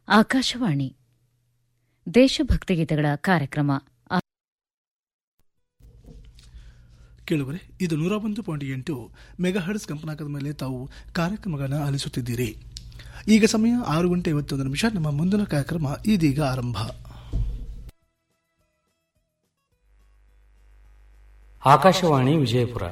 ಆಕಾಶವಾಣಿ ದೇಶಭಕ್ತಿ ಗೀತೆಗಳ ಕಾರ್ಯಕ್ರಮ ಆ- ಕೇಳುವರೆ ಇದು ನೂರ ಒಂದು ಪಾಯಿಂಟ್ ಎಂಟು ಮೆಗಾಹರ್ಡ್ಸ್ ಕಂಪನಾಕದ ಮೇಲೆ ತಾವು ಕಾರ್ಯಕ್ರಮಗಳನ್ನು ಆಲಿಸುತ್ತಿದ್ದೀರಿ ಈಗ ಸಮಯ ಆರು ಗಂಟೆ ಐವತ್ತೊಂದು ನಿಮಿಷ ನಮ್ಮ ಮುಂದಿನ ಕಾರ್ಯಕ್ರಮ ಇದೀಗ ಆರಂಭ ಆಕಾಶವಾಣಿ ವಿಜಯಪುರ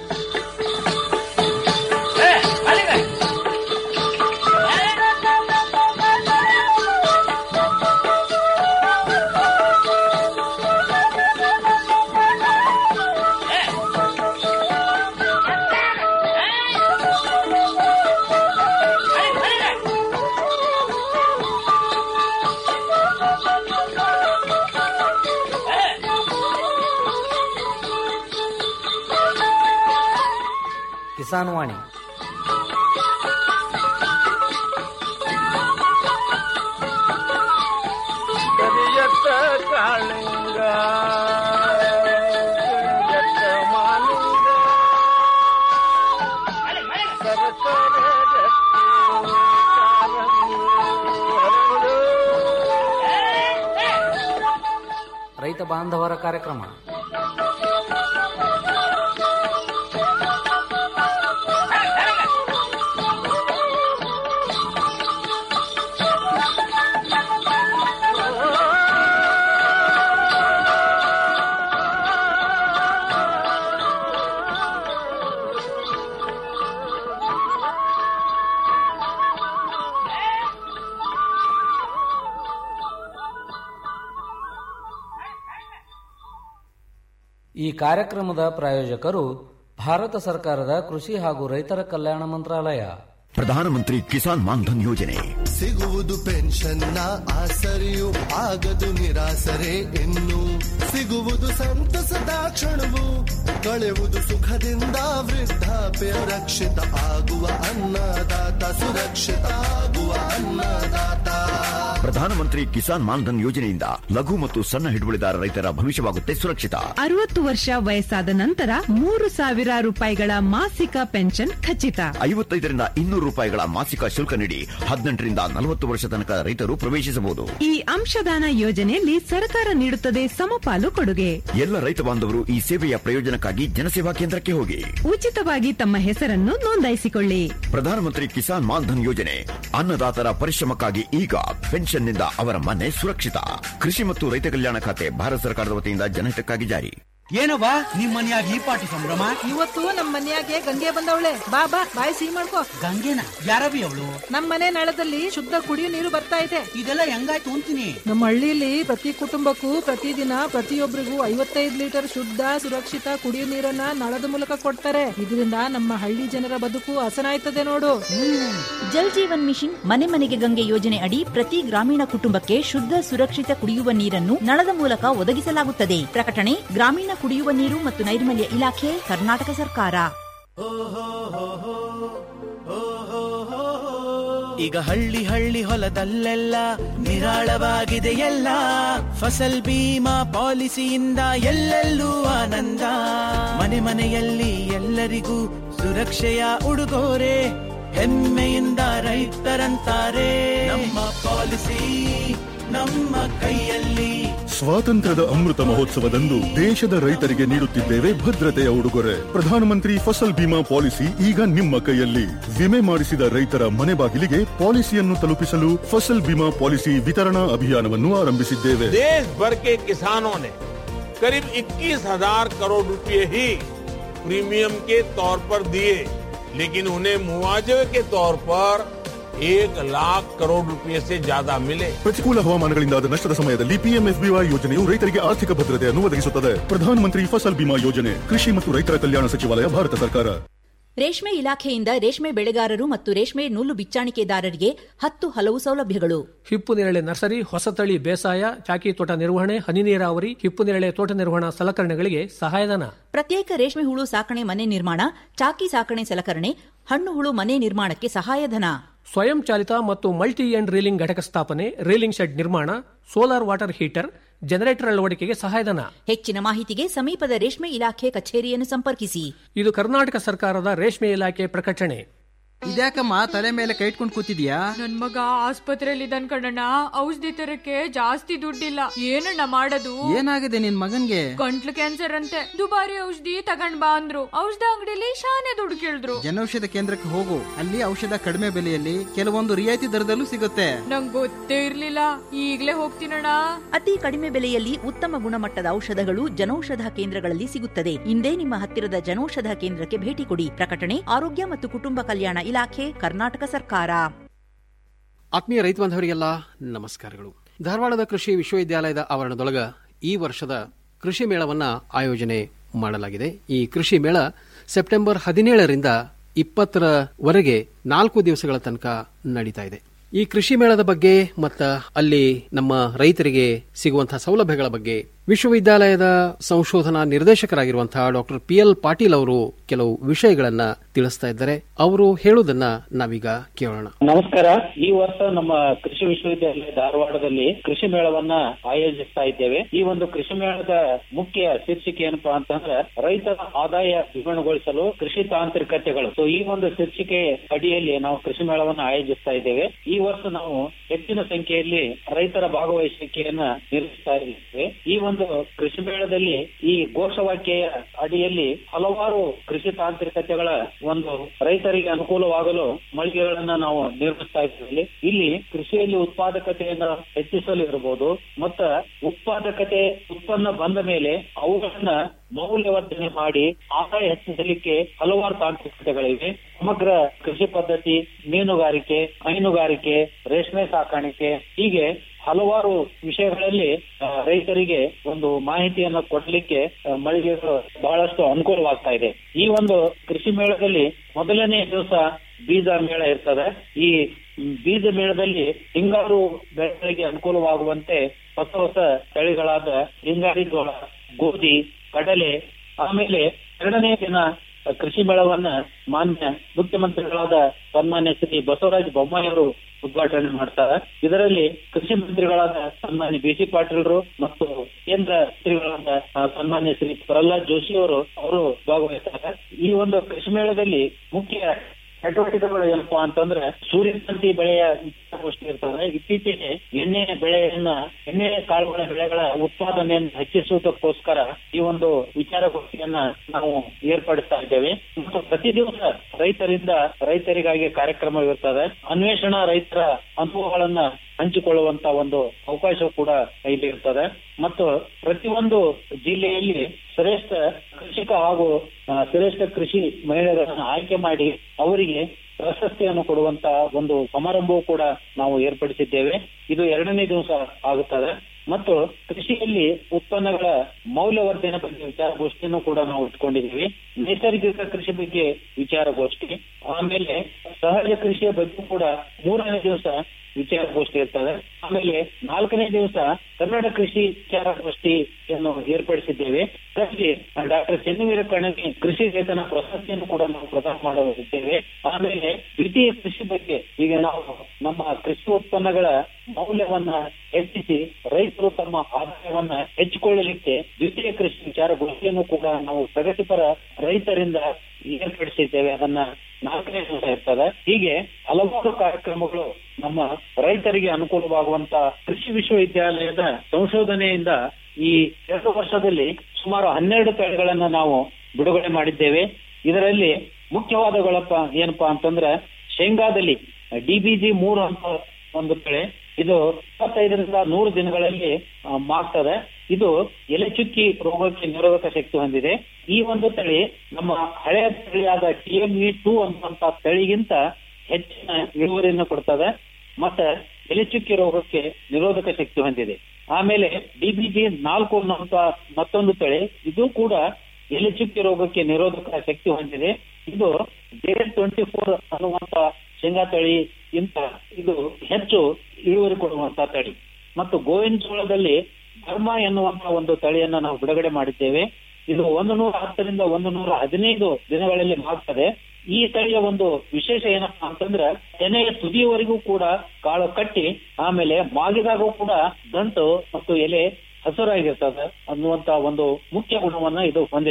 ಕಿಸಾನ್ ವಾಣಿ ಕರಿಯತ್ತ ಕಾಳಿಂಗ ಕರಿಯತ್ತ ಮಾಲಿಂಗ ಸರಸರ ರಕ್ತಿ ಕಾರಂಗಿ ಹರಡು. ರೈತ ಬಾಂಧವರ ಕಾರ್ಯಕ್ರಮ ಈ ಕಾರ್ಯಕ್ರಮದ ಪ್ರಾಯೋಜಕರು ಭಾರತ ಸರ್ಕಾರದ ಕೃಷಿ ಹಾಗೂ ರೈತರ ಕಲ್ಯಾಣ ಮಂತ್ರಾಲಯ ಪ್ರಧಾನಮಂತ್ರಿ ಕಿಸಾನ್ ಮಾನ್ಧನ್ ಯೋಜನೆ ಸಿಗುವುದು ಪೆನ್ಷನ್ನ ಆಸರೆಯು ಆಗದು ನಿರಾಸರೆ ಇನ್ನು ಸಿಗುವುದು ಸಂತಸದ ಕ್ಷಣವು ಕಳೆಯುವುದು ಸುಖದಿಂದ ವೃದ್ಧಾಪ್ಯ ರಕ್ಷಿತ ಆಗುವ ಅನ್ನದಾತ ಸುರಕ್ಷಿತ ಆಗುವ ಅನ್ನದಾತ ಪ್ರಧಾನಮಂತ್ರಿ ಕಿಸಾನ್ ಮಾನ್ಧನ್ ಯೋಜನೆಯಿಂದ ಲಘು ಮತ್ತು ಸಣ್ಣ ಹಿಡುವಳಿದಾರ ರೈತರ ಭವಿಷ್ಯವಾಗುತ್ತೆ ಸುರಕ್ಷಿತ ಅರವತ್ತು ವರ್ಷ ವಯಸ್ಸಾದ ನಂತರ ಮೂರು ಸಾವಿರ ರೂಪಾಯಿಗಳ ಮಾಸಿಕ ಪೆನ್ಷನ್ ಖಚಿತ ಐವತ್ತೈದರಿಂದ ಇನ್ನೂರು ರೂಪಾಯಿಗಳ ಮಾಸಿಕ ಶುಲ್ಕ ನೀಡಿ ಹದಿನೆಂಟರಿಂದ ನಲವತ್ತು ವರ್ಷ ತನಕ ರೈತರು ಪ್ರವೇಶಿಸಬಹುದು ಈ ಅಂಶದಾನ ಯೋಜನೆಯಲ್ಲಿ ಸರ್ಕಾರ ನೀಡುತ್ತದೆ ಸಮಪಾಲು ಕೊಡುಗೆ ಎಲ್ಲ ರೈತ ಬಾಂಧವರು ಈ ಸೇವೆಯ ಪ್ರಯೋಜನಕ್ಕಾಗಿ ಜನಸೇವಾ ಕೇಂದ್ರಕ್ಕೆ ಹೋಗಿ ಉಚಿತವಾಗಿ ತಮ್ಮ ಹೆಸರನ್ನು ನೋಂದಾಯಿಸಿಕೊಳ್ಳಿ ಪ್ರಧಾನಮಂತ್ರಿ ಕಿಸಾನ್ ಮಾನ್ಧನ್ ಯೋಜನೆ ಅನ್ನದಾತರ ಪರಿಶ್ರಮಕ್ಕಾಗಿ ಈಗ ಪೆನ್ಷನ್ನಿಂದ ಅವರ ಮನೆ ಸುರಕ್ಷಿತ ಕೃಷಿ ಮತ್ತು ರೈತ ಕಲ್ಯಾಣ ಖಾತೆ ಭಾರತ ಸರ್ಕಾರದ ವತಿಯಿಂದ ಜನಹಿತಕ್ಕಾಗಿ ಜಾರಿ ಏನವ್ವ ನಿಮ್ ಮನ್ಯಾಗ ಈ ಪಾಟಿ ಸಂಭ್ರಮ ಇವತ್ತು ನಮ್ ಮನ್ಯಾಗೆ ಗಂಗೆ ಬಂದವಳೆ ಬಾ ಬಾ ಬಾಯಿ ಸಿಹಿ ಮಾಡ್ಕೋ ಗಂಗೆನ ಯಾರವಿ ಅವಳು ನಮ್ ಮನೆ ನಳದಲ್ಲಿ ಶುದ್ಧ ಕುಡಿಯೋ ನೀರು ಬರ್ತಾ ಇದೆ ಇದೆಲ್ಲ ಹೆಂಗಾಯ್ತು ಅಂತೀನಿ ನಮ್ಮ ಹಳ್ಳಿಲಿ ಪ್ರತಿ ಕುಟುಂಬಕ್ಕೂ ಪ್ರತಿದಿನ ಪ್ರತಿಯೊಬ್ಬರಿಗೂ ಐವತ್ತೈದು ಲೀಟರ್ ಶುದ್ಧ ಸುರಕ್ಷಿತ ಕುಡಿಯೋ ನೀರನ್ನ ನಳದ ಮೂಲಕ ಕೊಡ್ತಾರೆ ಇದರಿಂದ ನಮ್ಮ ಹಳ್ಳಿ ಜನರ ಬದುಕು ಹಸನಾಯ್ತದೆ ನೋಡು ಜಲ್ ಜೀವನ್ ಮಿಷನ್ ಮನೆ ಮನೆಗೆ ಗಂಗೆ ಯೋಜನೆ ಅಡಿ ಪ್ರತಿ ಗ್ರಾಮೀಣ ಕುಟುಂಬಕ್ಕೆ ಶುದ್ಧ ಸುರಕ್ಷಿತ ಕುಡಿಯುವ ನೀರನ್ನು ನಳದ ಮೂಲಕ ಒದಗಿಸಲಾಗುತ್ತದೆ ಪ್ರಕಟಣೆ ಗ್ರಾಮೀಣ ಕುಡಿಯುವ ನೀರು ಮತ್ತು ನೈರ್ಮಲ್ಯ ಇಲಾಖೆ ಕರ್ನಾಟಕ ಸರ್ಕಾರ ಈಗ ಹಳ್ಳಿ ಹಳ್ಳಿ ಹೊಲದಲ್ಲೆಲ್ಲ ನಿರಾಳವಾಗಿದೆ ಎಲ್ಲ ಫಸಲ್ ಬೀಮಾ ಪಾಲಿಸಿಯಿಂದ ಎಲ್ಲೆಲ್ಲೂ ಆನಂದ ಮನೆ ಮನೆಯಲ್ಲಿ ಎಲ್ಲರಿಗೂ ಸುರಕ್ಷೆಯ ಉಡುಗೊರೆ ಹೆಮ್ಮೆಯಿಂದ ರೈತರಂತಾರೆ ನಮ್ಮ ಪಾಲಿಸಿ ನಮ್ಮ ಕೈಯಲ್ಲಿ ಸ್ವಾತಂತ್ರ್ಯದ ಅಮೃತ ಮಹೋತ್ಸವದಂದು ದೇಶದ ರೈತರಿಗೆ ನೀಡುತ್ತಿದ್ದೇವೆ ಭದ್ರತೆಯ ಉಡುಗೊರೆ ಪ್ರಧಾನಮಂತ್ರಿ ಫಸಲ್ ಬಿಮಾ ಪಾಲಿಸಿ ಈಗ ನಿಮ್ಮ ಕೈಯಲ್ಲಿ ವಿಮೆ ಮಾಡಿಸಿದ ರೈತರ ಮನೆ ಬಾಗಿಲಿಗೆ ಪಾಲಿಸಿಯನ್ನು ತಲುಪಿಸಲು ಫಸಲ್ ಬಿಮಾ ಪಾಲಿಸಿ ವಿತರಣಾ ಅಭಿಯಾನವನ್ನು ಆರಂಭಿಸಿದ್ದೇವೆ देश भर के किसानों ने करीब 21,000 करोड़ रुपए ही प्रीमियम के तौर पर दिए लेकिन उन्हें मुआवजे के तौर पर एक लाख करोड़ रुपए से ज्यादा मिले ಪ್ರತಿಕೂಲ ಹವಾಮಾನಗಳಿಂದಾದ ನಷ್ಟದ ಸಮಯದಲ್ಲಿ ಪಿಎಂಎಫ್ಬಿವೈ ಯೋಜನೆಯು ರೈತರಿಗೆ ಆರ್ಥಿಕ ಭದ್ರತೆಯನ್ನು ಒದಗಿಸುತ್ತದೆ ಪ್ರಧಾನಮಂತ್ರಿ ಫಸಲ್ ಬಿಮಾ ಯೋಜನೆ ಕೃಷಿ ಮತ್ತು ರೈತರ ಕಲ್ಯಾಣ ಸಚಿವಾಲಯ ಭಾರತ ಸರ್ಕಾರ ರೇಷ್ಮೆ ಇಲಾಖೆಯಿಂದ ರೇಷ್ಮೆ ಬೆಳೆಗಾರರು ಮತ್ತು ರೇಷ್ಮೆ ನೂಲು ಬಿಚ್ಚಾಣಿಕೆದಾರರಿಗೆ ಹತ್ತು ಹಲವು ಸೌಲಭ್ಯಗಳು ಹಿಪ್ಪು ನೇರಳೆ ನರ್ಸರಿ ಹೊಸತಳಿ ಬೇಸಾಯ ಚಾಕಿ ತೋಟ ನಿರ್ವಹಣೆ ಹನಿ ನೀರಾವರಿ ಹಿಪ್ಪು ನೇರಳೆ ತೋಟ ನಿರ್ವಹಣಾ ಸಲಕರಣೆಗಳಿಗೆ ಸಹಾಯಧನ ಪ್ರತ್ಯೇಕ ರೇಷ್ಮೆ ಹುಳು ಸಾಕಣೆ ಮನೆ ನಿರ್ಮಾಣ ಚಾಕಿ ಸಾಕಣೆ ಸಲಕರಣೆ ಹಣ್ಣು ಹುಳು ಮನೆ ನಿರ್ಮಾಣಕ್ಕೆ ಸಹಾಯಧನ ಸ್ವಯಂ ಚಾಲಿತ ಮತ್ತು ಮಲ್ಟಿ ಎಂಡ್ ರೀಲಿಂಗ್ ಘಟಕ ಸ್ಥಾಪನೆ ರೀಲಿಂಗ್ ಶೆಡ್ ನಿರ್ಮಾಣ ಸೋಲಾರ್ ವಾಟರ್ ಹೀಟರ್ ಜನರೇಟರ್ ಅಳವಡಿಕೆಗೆ ಸಹಾಯಧನ ಹೆಚ್ಚಿನ ಮಾಹಿತಿಗೆ ಸಮೀಪದ ರೇಷ್ಮೆ ಇಲಾಖೆ ಕಚೇರಿಯನ್ನು ಸಂಪರ್ಕಿಸಿ ಇದು ಕರ್ನಾಟಕ ಸರ್ಕಾರದ ರೇಷ್ಮೆ ಇಲಾಖೆ ಪ್ರಕಟಣೆ ಇದ್ಯಾಕಮ್ಮ ತಲೆ ಮೇಲೆ ಕೈ ಇಟ್ಕೊಂಡು ಕೂತಿದ್ಯಾ ನನ್ ಮಗ ಆಸ್ಪತ್ರೆಯಲ್ಲಿ ಇದ್ದಾನ್ ಕಣಣ್ಣ ಔಷಧಿ ತರಕ್ಕೆ ಜಾಸ್ತಿ ದುಡ್ಡಿಲ್ಲ ಏನಣ್ಣ ಮಾಡೋದು ಏನಾಗಿದೆ ನಿನ್ ಮಗನ್ಗೆ ಗಂಟ್ಲು ಕ್ಯಾನ್ಸರ್ ಅಂತೆ ದುಬಾರಿ ಔಷಧಿ ತಗೊಂಡ್ ಬಾ ಅಂದ್ರು ಔಷಧ ಅಂಗಡಿಲಿ ಶಾನೆ ದುಡ್ಡು ಕೇಳಿದ್ರು ಜನೌಷಧ ಕೇಂದ್ರಕ್ಕೆ ಹೋಗು ಅಲ್ಲಿ ಔಷಧ ಕಡಿಮೆ ಬೆಲೆಯಲ್ಲಿ ಕೆಲವೊಂದು ರಿಯಾಯಿತಿ ದರದಲ್ಲೂ ಸಿಗುತ್ತೆ ನಂಗ್ ಗೊತ್ತೇ ಇರ್ಲಿಲ್ಲ ಈಗ್ಲೇ ಹೋಗ್ತೀನಣ್ಣ ಅತಿ ಕಡಿಮೆ ಬೆಲೆಯಲ್ಲಿ ಉತ್ತಮ ಗುಣಮಟ್ಟದ ಔಷಧಗಳು ಜನೌಷಧ ಕೇಂದ್ರಗಳಲ್ಲಿ ಸಿಗುತ್ತದೆ ಇಂದೇ ನಿಮ್ಮ ಹತ್ತಿರದ ಜನೌಷಧ ಕೇಂದ್ರಕ್ಕೆ ಭೇಟಿ ಕೊಡಿ ಪ್ರಕಟಣೆ ಆರೋಗ್ಯ ಮತ್ತು ಕುಟುಂಬ ಕಲ್ಯಾಣ ಇಲಾಖೆ ಕರ್ನಾಟಕ ಸರ್ಕಾರ ಆತ್ಮೀಯ ರೈತ ಬಾಂಧವರಿಗೆಲ್ಲ ನಮಸ್ಕಾರಗಳು ಧಾರವಾಡದ ಕೃಷಿ ವಿಶ್ವವಿದ್ಯಾಲಯದ ಆವರಣದೊಳಗ ಈ ವರ್ಷದ ಕೃಷಿ ಮೇಳವನ್ನ ಆಯೋಜನೆ ಮಾಡಲಾಗಿದೆ ಈ ಕೃಷಿ ಮೇಳ ಸೆಪ್ಟೆಂಬರ್ ಹದಿನೇಳರಿಂದ ಇಪ್ಪತ್ತರವರೆಗೆ ನಾಲ್ಕು ದಿವಸಗಳ ತನಕ ನಡೀತಾ ಇದೆ ಈ ಕೃಷಿ ಮೇಳದ ಬಗ್ಗೆ ಮತ್ತ ಅಲ್ಲಿ ನಮ್ಮ ರೈತರಿಗೆ ಸಿಗುವಂತಹ ಸೌಲಭ್ಯಗಳ ಬಗ್ಗೆ ವಿಶ್ವವಿದ್ಯಾಲಯದ ಸಂಶೋಧನಾ ನಿರ್ದೇಶಕರಾಗಿರುವಂತಹ ಡಾಕ್ಟರ್ ಪಿ ಎಲ್ ಪಾಟೀಲ್ ಅವರು ಕೆಲವು ವಿಷಯಗಳನ್ನ ತಿಳಿಸ್ತಾ ಇದ್ದಾರೆ ಅವರು ಹೇಳುವುದನ್ನ ನಾವೀಗ ಕೇಳೋಣ ನಮಸ್ಕಾರ ಈ ವರ್ಷ ನಮ್ಮ ಕೃಷಿ ವಿಶ್ವವಿದ್ಯಾಲಯ ಧಾರವಾಡದಲ್ಲಿ ಕೃಷಿ ಮೇಳವನ್ನ ಆಯೋಜಿಸ್ತಾ ಇದ್ದೇವೆ ಈ ಒಂದು ಕೃಷಿ ಮೇಳದ ಮುಖ್ಯ ಶೀರ್ಷಿಕೆ ಏನಪ್ಪಾ ಅಂತಂದ್ರೆ ರೈತರ ಆದಾಯ ದ್ವಿಗುಣಗೊಳಿಸಲು ಕೃಷಿ ತಾಂತ್ರಿಕತೆಗಳು ಸೊ ಈ ಒಂದು ಶೀರ್ಷಿಕೆ ಅಡಿಯಲ್ಲಿ ನಾವು ಕೃಷಿ ಮೇಳವನ್ನ ಆಯೋಜಿಸ್ತಾ ಇದ್ದೇವೆ ಈ ವರ್ಷ ನಾವು ಹೆಚ್ಚಿನ ಸಂಖ್ಯೆಯಲ್ಲಿ ರೈತರ ಭಾಗವಹಿಸುವಿಕೆಯನ್ನ ನಿರ್ವಹಿಸ್ತಾ ಇದ್ದೇವೆ ಈ ಒಂದು ಕೃಷಿ ಮೇಳದಲ್ಲಿ ಈ ಘೋಷವಾಕ್ಯ ಅಡಿಯಲ್ಲಿ ಹಲವಾರು ಕೃಷಿ ತಾಂತ್ರಿಕತೆಗಳ ಒಂದು ರೈತರಿಗೆ ಅನುಕೂಲವಾಗಲು ಮಳಿಗೆಗಳನ್ನ ನಾವು ನಿರ್ಮಿಸ್ತಾ ಇದ್ದೀವಿ ಇಲ್ಲಿ ಕೃಷಿಯಲ್ಲಿ ಉತ್ಪಾದಕತೆಯನ್ನ ಹೆಚ್ಚಿಸಲು ಇರಬಹುದು ಮತ್ತ ಉತ್ಪಾದಕತೆ ಉತ್ಪನ್ನ ಬಂದ ಮೇಲೆ ಅವುಗಳನ್ನ ಮೌಲ್ಯವರ್ಧನೆ ಮಾಡಿ ಆದಾಯ ಹೆಚ್ಚಿಸಲಿಕ್ಕೆ ಹಲವಾರು ತಾಂತ್ರಿಕತೆಗಳಿವೆ ಸಮಗ್ರ ಕೃಷಿ ಪದ್ಧತಿ ಮೀನುಗಾರಿಕೆ ಹೈನುಗಾರಿಕೆ ರೇಷ್ಮೆ ಸಾಕಾಣಿಕೆ ಹೀಗೆ ಹಲವಾರು ವಿಷಯಗಳಲ್ಲಿ ಆ, ರೈತರಿಗೆ ಒಂದು ಮಾಹಿತಿಯನ್ನು ಕೊಡಲಿಕ್ಕೆ ಆ, ಮಳಿಗೆಗಳು ಬಹಳಷ್ಟು ಅನುಕೂಲವಾಗ್ತಾ ಇದೆ ಈ ಒಂದು ಕೃಷಿ ಮೇಳದಲ್ಲಿ ಮೊದಲನೇ ದಿವಸ ಬೀಜ ಮೇಳ ಇರ್ತದೆ ಈ ಬೀಜ ಮೇಳದಲ್ಲಿ ಹಿಂಗಾರು ಬೆಳೆಗಳಿಗೆ ಅನುಕೂಲವಾಗುವಂತೆ ಹೊಸ ಹೊಸ ತಳಿಗಳಾದ ಹಿಂಗಾರಿ ಜೋಳ ಗೋಧಿ ಕಡಲೆ ಆಮೇಲೆ ಎರಡನೇ ದಿನ ಕೃಷಿ ಮೇಳವನ್ನ ಮಾನ್ಯ ಮುಖ್ಯಮಂತ್ರಿಗಳಾದ ಸನ್ಮಾನ್ಯ ಶ್ರೀ ಬಸವರಾಜ ಬೊಮ್ಮಾಯಿಯವರು ಉದ್ಘಾಟನೆ ಮಾಡ್ತಾರೆ ಇದರಲ್ಲಿ ಕೃಷಿ ಮಂತ್ರಿಗಳಾದ ಸನ್ಮಾನ್ಯ ಬಿ ಸಿ ಪಾಟೀಲ್ರು ಮತ್ತು ಕೇಂದ್ರ ಮಂತ್ರಿಗಳಾದ ಆ, ಸನ್ಮಾನ್ಯ ಶ್ರೀ ಪ್ರಹ್ಲಾದ್ ಜೋಶಿ ಅವರು ಅವರು ಭಾಗವಹಿಸ್ತಾರೆ ಈ ಒಂದು ಕೃಷಿ ಮೇಳದಲ್ಲಿ ಮುಖ್ಯ ಚಟುವಟಿಕೆಗಳು ಏನಪ್ಪಾ ಅಂತಂದ್ರೆ ಸೂರ್ಯಕಾಂತಿ ಬೆಳೆಯ ವಿಚಾರಗೋಷ್ಠಿ ಇರ್ತದೆ ಇತ್ತೀಚೆಗೆ ಎಣ್ಣೆ ಬೆಳೆಯನ್ನ ಎಣ್ಣೆ ಕಾಳುಗಳ ಬೆಳೆಗಳ ಉತ್ಪಾದನೆಯನ್ನು ಹೆಚ್ಚಿಸುವುದಕ್ಕೋಸ್ಕರ ಈ ಒಂದು ವಿಚಾರಗೋಷ್ಠಿಯನ್ನ ನಾವು ಏರ್ಪಡಿಸ್ತಾ ಇದ್ದೇವೆ ಮತ್ತು ಪ್ರತಿ ದಿವಸ ರೈತರಿಂದ ರೈತರಿಗಾಗಿ ಕಾರ್ಯಕ್ರಮವಿರ್ತದೆ ಅನ್ವೇಷಣಾ ರೈತರ ಅನುಭವಗಳನ್ನ ಹಂಚಿಕೊಳ್ಳುವಂತ ಒಂದು ಅವಕಾಶ ಕೂಡ ಇಲ್ಲಿ ಇರ್ತದೆ ಮತ್ತು ಪ್ರತಿಯೊಂದು ಜಿಲ್ಲೆಯಲ್ಲಿ ಶ್ರೇಷ್ಠ ಕೃಷಿಕ ಹಾಗೂ ಆ, ಶ್ರೇಷ್ಠ ಕೃಷಿ ಮಹಿಳೆಯರನ್ನು ಆಯ್ಕೆ ಮಾಡಿ ಅವರಿಗೆ ಪ್ರಶಸ್ತಿಯನ್ನು ಕೊಡುವಂತ ಒಂದು ಸಮಾರಂಭವೂ ಕೂಡ ನಾವು ಏರ್ಪಡಿಸಿದ್ದೇವೆ ಇದು ಎರಡನೇ ದಿವಸ ಆಗುತ್ತದೆ ಮತ್ತು ಕೃಷಿಯಲ್ಲಿ ಉತ್ಪನ್ನಗಳ ಮೌಲ್ಯವರ್ಧನೆ ಬಗ್ಗೆ ವಿಚಾರಗೋಷ್ಠಿಯನ್ನು ಕೂಡ ನಾವು ಇಟ್ಕೊಂಡಿದ್ದೀವಿ ನೈಸರ್ಗಿಕ ಕೃಷಿ ಬಗ್ಗೆ ವಿಚಾರಗೋಷ್ಠಿ ಆಮೇಲೆ ಸಹಜ ಕೃಷಿಯ ಬಗ್ಗೆ ಕೂಡ ಮೂರನೇ ದಿವಸ ವಿಚಾರಗೋಷ್ಠಿ ಇರ್ತದೆ ಆಮೇಲೆ ನಾಲ್ಕನೇ ದಿವಸ ಕನ್ನಡ ಕೃಷಿ ವಿಚಾರಗೋಷ್ಠಿಯನ್ನು ಏರ್ಪಡಿಸಿದ್ದೇವೆ ಅದರಲ್ಲಿ ಡಾಕ್ಟರ್ ಚೆನ್ನವೀರ ಕಣವಿ ಕೃಷಿ ವೇತನ ಪ್ರಶಸ್ತಿಯನ್ನು ಕೂಡ ನಾವು ಪ್ರದಾನ ಮಾಡಲಿದ್ದೇವೆ ಆಮೇಲೆ ದ್ವಿತೀಯ ಕೃಷಿ ಬಗ್ಗೆ ಈಗ ನಾವು ನಮ್ಮ ಕೃಷಿ ಉತ್ಪನ್ನಗಳ ಮೌಲ್ಯವನ್ನ ಹೆಚ್ಚಿಸಿ ರೈತರು ತಮ್ಮ ಆದಾಯವನ್ನ ಹೆಚ್ಚಿಕೊಳ್ಳಲಿಕ್ಕೆ ದ್ವಿತೀಯ ಕೃಷಿ ವಿಚಾರಗೋಷ್ಠಿಯನ್ನು ಕೂಡ ನಾವು ಪ್ರಗತಿಪರ ರೈತರಿಂದ ಏರ್ಪಡಿಸಿದ್ದೇವೆ ಅದನ್ನ ನಾಲ್ಕನೇ ದಿವಸ ಇರ್ತದೆ ಹೀಗೆ ಹಲವಾರು ಕಾರ್ಯಕ್ರಮಗಳು ನಮ್ಮ ರೈತರಿಗೆ ಅನುಕೂಲವಾಗುವಂತ ಕೃಷಿ ವಿಶ್ವವಿದ್ಯಾಲಯದ ಸಂಶೋಧನೆಯಿಂದ ಈ ಎರಡು ವರ್ಷದಲ್ಲಿ ಸುಮಾರು ಹನ್ನೆರಡು ತಳಿಗಳನ್ನ ನಾವು ಬಿಡುಗಡೆ ಮಾಡಿದ್ದೇವೆ ಇದರಲ್ಲಿ ಮುಖ್ಯವಾದಗಳಪ್ಪ ಏನಪ್ಪಾ ಅಂತಂದ್ರೆ ಶೇಂಗಾದಲ್ಲಿ ಡಿಬಿಜಿ ಮೂರು ಅಂತ ಒಂದು ತಳಿ ಇದು ಇಪ್ಪತ್ತೈದರಿಂದ ನೂರು ದಿನಗಳಲ್ಲಿ ಆ, ಮಾಗ್ತದೆ ಇದು ಎಲೆ ಚುಕ್ಕಿ ರೋಗಕ್ಕೆ ನಿರೋಧಕ ಶಕ್ತಿ ಹೊಂದಿದೆ ಈ ಒಂದು ತಳಿ ನಮ್ಮ ಹಳೆಯ ತಳಿಯಾದ ಟಿಎಂಇ ಟೂ ಅನ್ನುವಂತ ತಳಿಗಿಂತ ಹೆಚ್ಚಿನ ಇಳುವರಿಯನ್ನು ಕೊಡ್ತದೆ ಮತ್ತೆ ಎಲೆ ಚುಕ್ಕಿ ರೋಗಕ್ಕೆ ನಿರೋಧಕ ಶಕ್ತಿ ಹೊಂದಿದೆ ಆಮೇಲೆ ಡಿಬಿಜಿ ನಾಲ್ಕು ಅನ್ನುವಂತ ಮತ್ತೊಂದು ತಳಿ ಇದು ಕೂಡ ಎಲೆ ಚುಕ್ಕಿ ರೋಗಕ್ಕೆ ನಿರೋಧಕ ಶಕ್ತಿ ಹೊಂದಿದೆ ಇದು ಜೆ ಟ್ವೆಂಟಿ ಫೋರ್ ಅನ್ನುವಂತ ಶೇಂಗಾ ತಳಿಗಿಂತ ಇದು ಹೆಚ್ಚು ಇಳುವರಿ ಕೊಡುವಂತ ತಳಿ ಮತ್ತು ಗೋವಿನ ಜೋಳದಲ್ಲಿ ಧರ್ಮ ಎನ್ನುವಂತ ಒಂದು ತಳಿಯನ್ನ ನಾವು ಬಿಡುಗಡೆ ಮಾಡಿದ್ದೇವೆ ಇದು ಒಂದು ನೂರ ಹತ್ತರಿಂದ ಒಂದು ನೂರ ಹದಿನೈದು ದಿನಗಳಲ್ಲಿ ಮಾಗ್ತದೆ ಈ ತಳಿಯ ಒಂದು ವಿಶೇಷ ಏನಪ್ಪಾ ಅಂತಂದ್ರೆ ತೆನೆಯ ತುದಿಯವರೆಗೂ ಕೂಡ ಕಾಳು ಕಟ್ಟಿ ಆಮೇಲೆ ಮಾಗಿದಾಗೂ ಕೂಡ ದಂಟು ಮತ್ತು ಎಲೆ ಹಸುರಾಗಿರ್ತದೆ ಅನ್ನುವಂತ ಒಂದು ಮುಖ್ಯ ಗುಣವನ್ನ ಇದು ಹೊಂದಿದೆ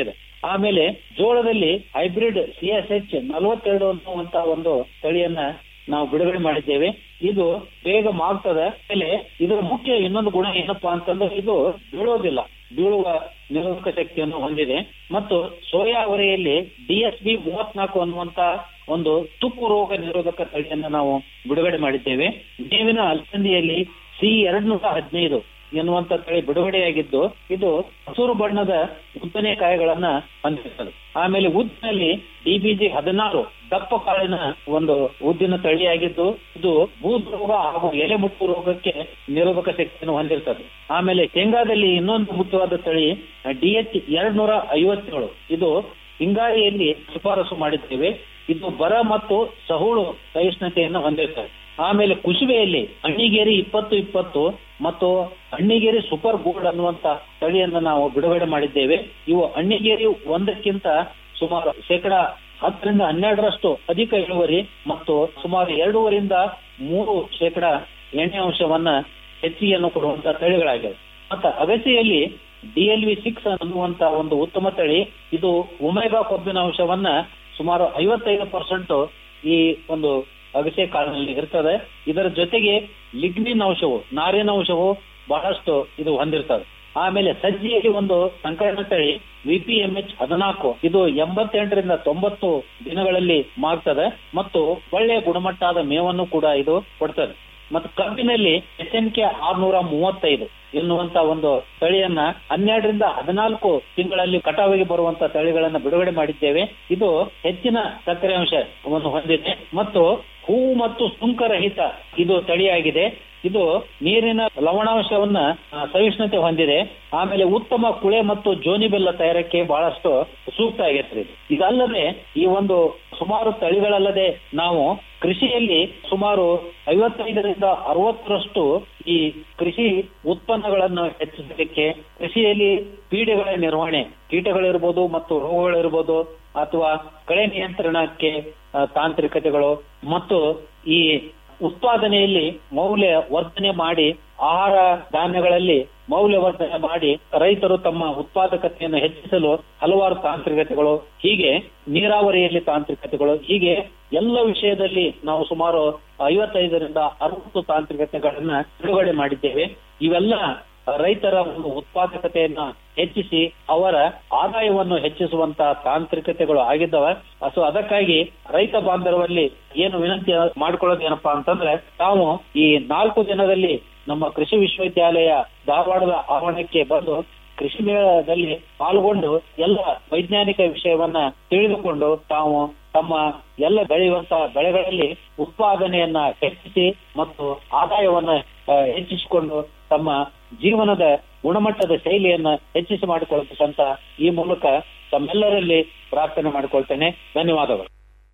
ಆಮೇಲೆ ಜೋಳದಲ್ಲಿ ಹೈಬ್ರಿಡ್ ಸಿ ಎಸ್ ಎಚ್ ನಲವತ್ತೆರಡು ಅನ್ನುವಂತ ಒಂದು ತಳಿಯನ್ನ ನಾವು ಬಿಡುಗಡೆ ಮಾಡಿದ್ದೇವೆ ಇದು ಬೇಗ ಮಾಗ್ತದೆ ಆಮೇಲೆ ಇದರ ಮುಖ್ಯ ಇನ್ನೊಂದು ಗುಣ ಏನಪ್ಪಾ ಅಂತಂದ್ರೆ ಇದು ಬೀಳೋದಿಲ್ಲ ಬೀಳುವ ನಿರೋಧಕ ಶಕ್ತಿಯನ್ನು ಹೊಂದಿದೆ ಮತ್ತು ಸೋಯಾ ಅವರೆಯಲ್ಲಿ ಡಿ ಎಸ್ ಬಿ ಮೂವತ್ನಾಲ್ಕು ಅನ್ನುವಂತ ಒಂದು ತುಕ್ಕು ರೋಗ ನಿರೋಧಕ ತಳಿಯನ್ನು ನಾವು ಬಿಡುಗಡೆ ಮಾಡಿದ್ದೇವೆ ಮೇವಿನ ಅಲಸಂದಿಯಲ್ಲಿ ಸಿ ಎರಡ್ ನೂರ ಹದಿನೈದು ಎನ್ನುವಂತ ತಳಿ ಬಿಡುಗಡೆಯಾಗಿದ್ದು ಇದು ಹಸುರು ಬಣ್ಣದ ಉದ್ದನೆ ಕಾಯಿಗಳನ್ನ ಹೊಂದಿರುತ್ತದೆ ಆಮೇಲೆ ಉದ್ದಿನಲ್ಲಿ ಡಿಬಿಜಿ ಹದಿನಾರು ದಪ್ಪ ಕಾಳಿನ ಒಂದು ಉದ್ದಿನ ತಳಿಯಾಗಿದ್ದು ಇದು ಬೂದ್ ರೋಗ ಹಾಗೂ ಎಲೆ ಮುಟ್ಟು ರೋಗಕ್ಕೆ ನಿರೋಧಕ ಶಕ್ತಿಯನ್ನು ಹೊಂದಿರ್ತದೆ ಆಮೇಲೆ ಶೇಂಗಾದಲ್ಲಿ ಇನ್ನೊಂದು ಮುಖ್ಯವಾದ ತಳಿ ಡಿಎಚ್ ಎರಡ್ ನೂರ ಐವತ್ತೇಳು ಇದು ಹಿಂಗಾರಿಯಲ್ಲಿ ಶಿಫಾರಸು ಮಾಡಿದ್ದೇವೆ ಇದು ಬರ ಮತ್ತು ಸಹುಳು ಸಹಿಷ್ಣುತೆಯನ್ನು ಹೊಂದಿರ್ತದೆ ಆಮೇಲೆ ಕುಸುಬೆಯಲ್ಲಿ ಅಣ್ಣಿಗೇರಿ ಇಪ್ಪತ್ತು ಇಪ್ಪತ್ತು ಮತ್ತು ಅಣ್ಣಿಗೇರಿ ಸೂಪರ್ ಗೋಲ್ಡ್ ಅನ್ನುವಂತ ತಳಿಯನ್ನು ನಾವು ಬಿಡುಗಡೆ ಮಾಡಿದ್ದೇವೆ ಇವು ಅಣ್ಣಿಗೇರಿ ಒಂದಕ್ಕಿಂತ ಸುಮಾರು ಶೇಕಡ ಹತ್ತರಿಂದ ಹನ್ನೆರಡರಷ್ಟು ಅಧಿಕ ಇಳುವರಿ ಮತ್ತು ಸುಮಾರು ಎರಡೂವರಿಂದ ಮೂರು ಶೇಕಡ ಎಣ್ಣೆ ಅಂಶವನ್ನ ಹೆಚ್ಚಿಗೆಯನ್ನು ಕೊಡುವಂತ ತಳಿಗಳಾಗಿವೆ ಮತ್ತು ಅಗಸೆಯಲ್ಲಿ ಡಿಎಲ್ವಿ ಸಿಕ್ಸ್ ಅನ್ನುವಂತ ಒಂದು ಉತ್ತಮ ತಳಿ ಇದು ಒಮೆಗಾ ಕೊಬ್ಬಿನ ಅಂಶವನ್ನ ಸುಮಾರು ಐವತ್ತೈದು ಪರ್ಸೆಂಟ್ ಈ ಒಂದು ಅಗಸೆ ಕಾಳಿನಲ್ಲಿ ಇರ್ತದೆ ಇದರ ಜೊತೆಗೆ ಲಿಗ್ನಿನ್ ಅಂಶವು ನಾರಿನ ಅಂಶವು ಬಹಳಷ್ಟು ಇದು ಹೊಂದಿರ್ತದೆ ಆಮೇಲೆ ಸಜ್ಜಿಯಲ್ಲಿ ಒಂದು ಸಂಕಲನ ತಳಿ ವಿಪಿಎಂಎಚ್ ಹದಿನಾಲ್ಕು ಇದು ಎಂಬತ್ತೆಂಟರಿಂದ ತೊಂಬತ್ತು ದಿನಗಳಲ್ಲಿ ಮಾಗ್ತದೆ ಮತ್ತು ಒಳ್ಳೆಯ ಗುಣಮಟ್ಟದ ಮೇವನ್ನು ಕೂಡ ಇದು ಕೊಡ್ತದೆ ಮತ್ತು ಕಬ್ಬಿನಲ್ಲಿ ಎಸ್ ಎನ್ ಕೆ ಆರ್ನೂರ ಮೂವತ್ತೈದು ಎನ್ನುವಂತ ಒಂದು ತಳಿಯನ್ನ ಹನ್ನೆರಡರಿಂದ ಹದಿನಾಲ್ಕು ತಿಂಗಳಲ್ಲಿ ಕಟಾವಿಗೆ ಬರುವಂತ ತಳಿಗಳನ್ನ ಬಿಡುಗಡೆ ಮಾಡಿದ್ದೇವೆ ಇದು ಹೆಚ್ಚಿನ ಸಕ್ಕರೆ ಅಂಶವನ್ನು ಹೊಂದಿದೆ ಮತ್ತು ಹೂವು ಮತ್ತು ಸುಂಕರಹಿತ ಇದು ತಳಿಯಾಗಿದೆ ಇದು ನೀರಿನ ಲವಣಾಂಶವನ್ನ ಆ, ಸಹಿಷ್ಣುತೆ ಹೊಂದಿದೆ ಆಮೇಲೆ ಉತ್ತಮ ಕುಳೆ ಮತ್ತು ಜೋನಿ ಬೆಲ್ಲ ತಯಾರಕ್ಕೆ ಬಹಳಷ್ಟು ಸೂಕ್ತ ಆಗೈತ್ರಿ ಇದು. ಇದಲ್ಲದೆ ಈ ಒಂದು ಸುಮಾರು ತಳಿಗಳಲ್ಲದೆ ನಾವು ಕೃಷಿಯಲ್ಲಿ ಸುಮಾರು ಐವತ್ತೈದರಿಂದ ಅರವತ್ತರಷ್ಟು ಈ ಕೃಷಿ ಉತ್ಪನ್ನಗಳನ್ನು ಹೆಚ್ಚಿಸಲಿಕ್ಕೆ ಕೃಷಿಯಲ್ಲಿ ಪೀಡೆಗಳ ನಿರ್ವಹಣೆ ಕೀಟಗಳಿರ್ಬೋದು ಮತ್ತು ರೋಗಗಳಿರ್ಬೋದು ಅಥವಾ ಕಳೆ ನಿಯಂತ್ರಣಕ್ಕೆ ಆ, ತಾಂತ್ರಿಕತೆಗಳು ಮತ್ತು ಈ ಉತ್ಪಾದನೆಯಲ್ಲಿ ಮೌಲ್ಯ ವರ್ಧನೆ ಮಾಡಿ ಆಹಾರ ಧಾನ್ಯಗಳಲ್ಲಿ ಮೌಲ್ಯವರ್ಧನೆ ಮಾಡಿ ರೈತರು ತಮ್ಮ ಉತ್ಪಾದಕತೆಯನ್ನು ಹೆಚ್ಚಿಸಲು ಹಲವಾರು ತಾಂತ್ರಿಕತೆಗಳು ಹೀಗೆ ನೀರಾವರಿಯಲ್ಲಿ ತಾಂತ್ರಿಕತೆಗಳು ಹೀಗೆ ಎಲ್ಲ ವಿಷಯದಲ್ಲಿ ನಾವು ಸುಮಾರು ಐವತ್ತೈದರಿಂದ ಅರವತ್ತು ತಾಂತ್ರಿಕತೆಗಳನ್ನ ಬಿಡುಗಡೆ ಮಾಡಿದ್ದೇವೆ ಇವೆಲ್ಲ ರೈತರ ಒಂದು ಉತ್ಪಾದಕತೆಯನ್ನ ಹೆಚ್ಚಿಸಿ ಅವರ ಆದಾಯವನ್ನು ಹೆಚ್ಚಿಸುವಂತ ತಾಂತ್ರಿಕತೆಗಳು ಆಗಿದ್ದಾವೆ ಸೊ ಅದಕ್ಕಾಗಿ ರೈತ ಬಾಂಧವರಲ್ಲಿ ಏನು ವಿನಂತಿ ಮಾಡ್ಕೊಳ್ಳೋದು ಏನಪ್ಪಾ ಅಂತಂದ್ರೆ ತಾವು ಈ ನಾಲ್ಕು ದಿನದಲ್ಲಿ ನಮ್ಮ ಕೃಷಿ ವಿಶ್ವವಿದ್ಯಾಲಯ ಧಾರವಾಡದ ಆವರಣಕ್ಕೆ ಬಂದು ಕೃಷಿ ಮೇಳದಲ್ಲಿ ಪಾಲ್ಗೊಂಡು ಎಲ್ಲ ವೈಜ್ಞಾನಿಕ ವಿಷಯವನ್ನ ತಿಳಿದುಕೊಂಡು ತಾವು ತಮ್ಮ ಎಲ್ಲ ಬೆಳೆಯುವಂತ ಬೆಳೆಗಳಲ್ಲಿ ಉತ್ಪಾದನೆಯನ್ನ ಹೆಚ್ಚಿಸಿ ಮತ್ತು ಆದಾಯವನ್ನ ಆ, ಹೆಚ್ಚಿಸಿಕೊಂಡು ತಮ್ಮ ಜೀವನದ ಗುಣಮಟ್ಟದ ಶೈಲಿಯನ್ನ ಹೆಚ್ಚಿಸಿ ಮಾಡಿಕೊಳ್ಳಬೇಕಂತ ಈ ಮೂಲಕ ತಮ್ಮೆಲ್ಲರಲ್ಲಿ ಪ್ರಾರ್ಥನೆ ಮಾಡಿಕೊಳ್ತೇನೆ ಧನ್ಯವಾದಗಳು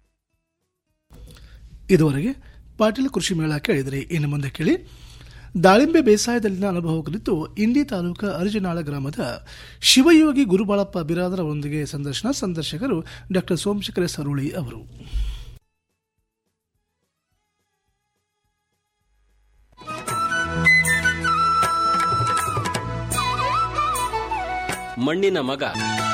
ಇದುವರೆಗೆ ಪಾಟೀಲ್ ಕೃಷಿ ಮೇಳ ಕೇಳಿದ್ರಿ ಇನ್ನು ಮುಂದೆ ಕೇಳಿ ದಾಳಿಂಬೆ ಬೇಸಾಯದಲ್ಲಿನ ಅನುಭವ ಕುರಿತು ಇಂಡಿ ತಾಲೂಕಾ ಅರ್ಜುನಾಳ ಗ್ರಾಮದ ಶಿವಯೋಗಿ ಗುರುಬಾಳಪ್ಪ ಬಿರಾದರ್ ಅವರೊಂದಿಗೆ ಸಂದರ್ಶನ ಸಂದರ್ಶಕರು ಡಾಕ್ಟರ್ ಸೋಮಶೇಖರ ಸರುಳಿ ಅವರು ಮಣ್ಣಿನ ಮಗ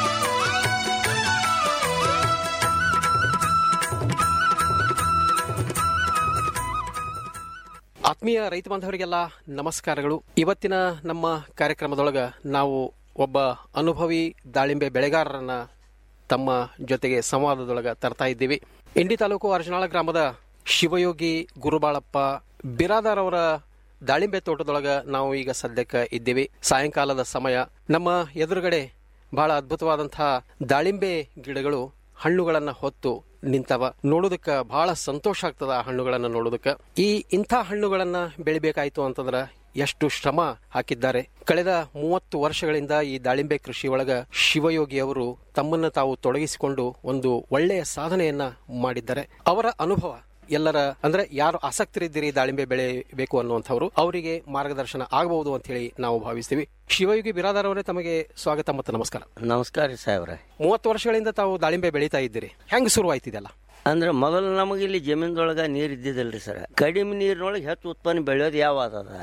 ಆತ್ಮೀಯ ರೈತ ಬಾಂಧವರಿಗೆಲ್ಲ ನಮಸ್ಕಾರಗಳು ಇವತ್ತಿನ ನಮ್ಮ ಕಾರ್ಯಕ್ರಮದೊಳಗ ನಾವು ಒಬ್ಬ ಅನುಭವಿ ದಾಳಿಂಬೆ ಬೆಳೆಗಾರರನ್ನ ತಮ್ಮ ಜೊತೆಗೆ ಸಂವಾದದೊಳಗ ತರ್ತಾ ಇದ್ದೀವಿ ಇಂಡಿ ತಾಲೂಕು ಅರ್ಜನಾಳ ಗ್ರಾಮದ ಶಿವಯೋಗಿ ಗುರುಬಾಳಪ್ಪ ಬಿರಾದಾರ್ ಅವರ ದಾಳಿಂಬೆ ತೋಟದೊಳಗ ನಾವು ಈಗ ಸದ್ಯಕ್ಕೆ ಇದ್ದೀವಿ ಸಾಯಂಕಾಲದ ಸಮಯ ನಮ್ಮ ಎದುರುಗಡೆ ಬಹಳ ಅದ್ಭುತವಾದಂತಹ ದಾಳಿಂಬೆ ಗಿಡಗಳು ಹಣ್ಣುಗಳನ್ನ ಹೊತ್ತು ನಿಂತವ ನೋಡೋದಕ್ಕ ಬಹಳ ಸಂತೋಷ ಆಗ್ತದ ಆ ಹಣ್ಣುಗಳನ್ನ ನೋಡೋದಕ್ಕ ಈ ಇಂಥ ಹಣ್ಣುಗಳನ್ನ ಬೆಳಿಬೇಕಾಯ್ತು ಅಂತಂದ್ರ ಎಷ್ಟು ಶ್ರಮ ಹಾಕಿದ್ದಾರೆ ಕಳೆದ ಮೂವತ್ತು ವರ್ಷಗಳಿಂದ ಈ ದಾಳಿಂಬೆ ಕೃಷಿ ಒಳಗ ಶಿವಯೋಗಿ ಅವರು ತಮ್ಮನ್ನ ತಾವು ತೊಡಗಿಸಿಕೊಂಡು ಒಂದು ಒಳ್ಳೆಯ ಸಾಧನೆಯನ್ನ ಮಾಡಿದ್ದಾರೆ ಅವರ ಅನುಭವ ಎಲ್ಲರ ಅಂದ್ರೆ ಯಾರು ಆಸಕ್ತರಿದ್ದೀರಿ ದಾಳಿಂಬೆ ಬೆಳೆಯಬೇಕು ಅನ್ನುವಂಥವ್ರು ಅವರಿಗೆ ಮಾರ್ಗದರ್ಶನ ಆಗಬಹುದು ಅಂತ ಹೇಳಿ ನಾವು ಭಾವಿಸ್ತೀವಿ ಶಿವಯೋಗಿ ಬಿರಾದಾರ್ ಅವರೇ ತಮಗೆ ಸ್ವಾಗತ ಮತ್ತು ನಮಸ್ಕಾರ ನಮಸ್ಕಾರ ರೀ ಸಾಹೇಬ್ರೆ ಮೂವತ್ತು ವರ್ಷಗಳಿಂದ ತಾವು ದಾಳಿಂಬೆ ಬೆಳೀತಾ ಇದ್ದೀರಿ ಹೆಂಗ್ ಶುರುವಾಯ್ತಿದೆಲ್ಲ ಅಂದ್ರೆ ಮೊದಲು ನಮಗೆ ಇಲ್ಲಿ ಜಮೀನ್ದೊಳಗ ನೀರ್ ಇದ್ದಿದ್ದಲ್ರಿ ಸರ್ ಕಡಿಮೆ ನೀರಿನೊಳಗೆ ಹೆಚ್ಚು ಉತ್ಪನ್ನ ಬೆಳೆಯೋದು ಯಾವ ಅದ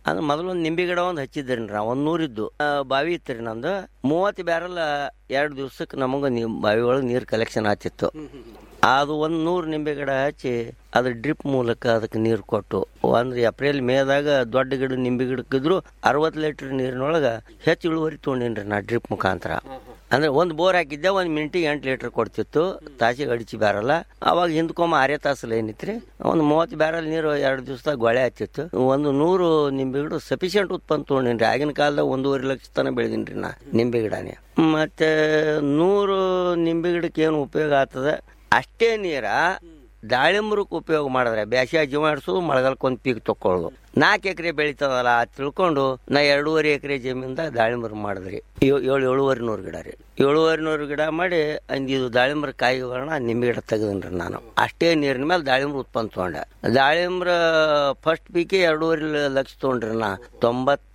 ಅಂದ್ರೆ ಮೊದಲು ಒಂದು ನಿಂಬೆ ಗಿಡ ಒಂದು ಹಚ್ಚಿದ್ರಿ ನಾ ಒಂದು ನೂರಿದ್ದು ಆ, ಬಾವಿ ಇತ್ತು ರೀ ನಂದು ಮೂವತ್ತು ಬ್ಯಾರಲ್ ಎರಡು ದಿವ್ಸಕ್ಕೆ ನಮಗೆ ನೀ ಬಾವಿ ಒಳಗೆ ನೀರು ಕಲೆಕ್ಷನ್ ಆಗ್ತಿತ್ತು ಅದು ಒಂದು ನೂರು ನಿಂಬೆ ಗಿಡ ಹಚ್ಚಿ ಅದು ಡ್ರಿಪ್ ಮೂಲಕ ಅದಕ್ಕೆ ನೀರು ಕೊಟ್ಟು ಅಂದ್ರೆ ಏಪ್ರಿಲ್ ಮೇದಾಗ ದೊಡ್ಡ ಗಿಡ ನಿಂಬೆ ಗಿಡಕ್ಕಿದ್ರು ಅರವತ್ತು ಲೀಟರ್ ನೀರಿನೊಳಗೆ ಹೆಚ್ಚು ಇಳುವರಿ ತೊಗೊಂಡಿನ್ರಿ ನಾ ಡ್ರಿಪ್ ಮುಖಾಂತರ ಅಂದ್ರೆ ಒಂದು ಬೋರ್ ಹಾಕಿದ್ದೆ ಒಂದು ಮಿನಿಟಿಗೆ ಎಂಟು ಲೀಟರ್ ಕೊಡ್ತಿತ್ತು ತಾಸಿಗೆ ಅಡಿಚಿ ಬ್ಯಾರಲ್ಲ ಅವಾಗ ಹಿಂದ್ಕೊಮ್ಮ ಆರೇ ತಾಸಲ್ಲಿ ಏನಿತ್ರಿ ಒಂದು ಮೂವತ್ತು ಬ್ಯಾರಲ್ ನೀರು ಎರಡು ದಿವಸದಾಗ ಗೊಳೆ ಹತ್ತಿತ್ತು ಒಂದು ನೂರು ನಿಂಬೆ ಗಿಡ ಸಫಿಷಿಯಂಟ್ ಉತ್ಪನ್ನ ತೊಗೊಂಡಿನ್ರಿ ಆಗಿನ ಕಾಲದಾಗ ಒಂದೂವರೆ ಲಕ್ಷ ತನಕ ಬೆಳೆದಿನ್ರಿ ನಾ ನಿಂಬೆ ಗಿಡನೇ ಮತ್ತೆ ನೂರು ನಿಂಬೆ ಗಿಡಕ್ಕೆ ಏನು ಉಪಯೋಗ ಆಗ್ತದೆ ಅಷ್ಟೇ ನೀರ ದಾಳಿಂಬ್ರಕ್ಕೆ ಉಪಯೋಗ ಮಾಡಿದ್ರೆ ಬ್ಯಾಸಿಯಾಗ ಜೀವ ಹಿಡ್ಸೋದು ಮಳೆಗಾಲಕ್ಕೆ ಒಂದು ಪೀಕ್ ತಕ್ಕೊಳ್ಳೋದು ನಾಲ್ಕು ಎಕರೆ ಬೆಳಿತದಲ್ಲ ಅದ್ ತಿಳ್ಕೊಂಡು ನಾ ಎರಡೂವರೆ ಎಕರೆ ಜಮೀನ್ದಾಗ ದಾಳಿಂಬ್ರ ಮಾಡಿದ್ರಿ ಏಳು ಏಳು ಏಳುವರೆ ನೂರು ಗಿಡ ರೀ ಏಳುವರೆ ನೂರು ಗಿಡ ಮಾಡಿ ಅಂದ್ ಇದು ದಾಳಿಂಬ್ರ ಕಾಯಿಗಳನ್ನ ನಿಂಬೆ ಗಿಡ ತೆಗೆದನ್ರಿ ನಾನು ಅಷ್ಟೇ ನೀರಿನ ಮೇಲೆ ದಾಳಿಂಬ್ರ ಉತ್ಪನ್ನ ತೊಗೊಂಡೆ ದಾಳಿಂಬ್ರ ಫಸ್ಟ್ ಪೀಕೆ ಎರಡೂವರೆ ಲಕ್ಷ ತೊಗೊಂಡ್ರಿ ನಾ ತೊಂಬತ್ತ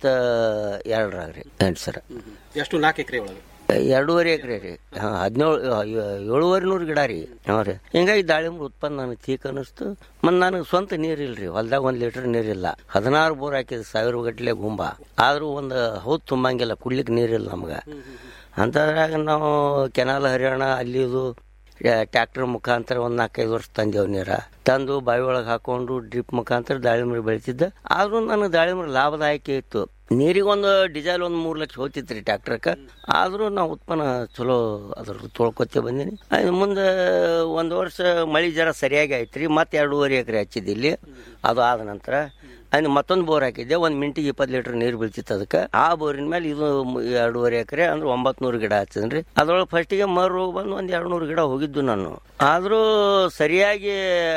ಎರಡರಾಗ ರೀ ಎಂಟು ಸರ್ ಎಷ್ಟು ನಾಲ್ಕು ಎಕರೆ ಒಳಗೆ ಎರಡೂವರೆ ಎಕರೆ ರೀ ಹಾಂ ಹದಿನೇಳು ಏಳುವರೆ ನೂರು ಗಿಡ ರೀ ಹಾಂ ರೀ ಹಿಂಗಾಗಿ ದಾಳಿಂಬ್ರ ಉತ್ಪನ್ನ ನನಗೆ ತೀಕ್ ಅನ್ನಿಸ್ತು ಮತ್ತು ನನಗೆ ಸ್ವಂತ ನೀರಿಲ್ರಿ ಹೊಲ್ದಾಗ ಒಂದು ಲೀಟರ್ ನೀರಿಲ್ಲ ಹದಿನಾರು ಬೋರ್ ಹಾಕಿದ ಸಾವಿರ ಗಟ್ಟಲೆ ಗುಂಬ ಆದರೂ ಒಂದು ಹೌದು ತುಂಬಂಗಿಲ್ಲ ಕುಡ್ಲಿಕ್ಕೆ ನೀರಿಲ್ಲ ನಮ್ಗೆ ಅಂಥದ್ರಾಗ ನಾವು ಕೆನಾಲ್ ಹರಿಯಾಣ ಅಲ್ಲಿ ಇದು ಟ್ಯಾಕ್ಟರ್ ಮುಖಾಂತರ ಒಂದು ನಾಲ್ಕೈದು ವರ್ಷ ತಂದೇವು ನೀರ ತಂದು ಬಾವಿ ಒಳಗೆ ಹಾಕೊಂಡು ಡ್ರಿಪ್ ಮುಖಾಂತರ ದಾಳಿಂಬ್ರಿ ಬೆಳಿತಿದ್ದೆ ಆದ್ರೂ ನನಗೆ ದಾಳಿಂಬ್ರಿ ಲಾಭದಾಯಕ ಇತ್ತು ನೀರಿಗೆ ಒಂದು ಡಿಸೈಲ್ ಒಂದು ಮೂರು ಲಕ್ಷ ಹೋಗ್ತಿತ್ತು ರೀ ಟ್ಯಾಕ್ಟ್ರಕ್ಕೆ ಆದರೂ ನಾವು ಉತ್ಪನ್ನ ಚಲೋ ಅದ್ರ ತೊಳ್ಕೊತೇ ಬಂದೀನಿ ಅದು ಮುಂದೆ ಒಂದು ವರ್ಷ ಮಳೆ ಜರ ಸರಿಯಾಗಿ ಆಯ್ತು ರೀ ಮತ್ತೆ ಎರಡೂವರೆ ಎಕರೆ ಹಚ್ಚಿದ್ದು ಇಲ್ಲಿ ಅದು ಆದ ನಂತರ ಅಲ್ಲಿ ಮತ್ತೊಂದು ಬೋರ್ ಹಾಕಿದ್ದೆ ಒಂದು ಮಿಂಟಿಗೆ ಇಪ್ಪತ್ತು ಲೀಟರ್ ನೀರು ಬೀಳ್ತಿತ್ತು ಅದಕ್ಕೆ ಆ ಬೋರಿನ ಮೇಲೆ ಇದು ಮ್- ಎರಡೂವರೆ ಎಕರೆ ಅಂದ್ರೆ ಒಂಬತ್ತು ನೂರು ಗಿಡ ಹಚ್ಚಿದ್ರಿ ಅದ್ರೊಳಗೆ ಫಸ್ಟಿಗೆ ಮರು ಬಂದು ಒಂದು ಎರಡು ನೂರು ಗಿಡ ಹೋಗಿದ್ದು ನಾನು ಆದರೂ ಸರಿಯಾಗಿ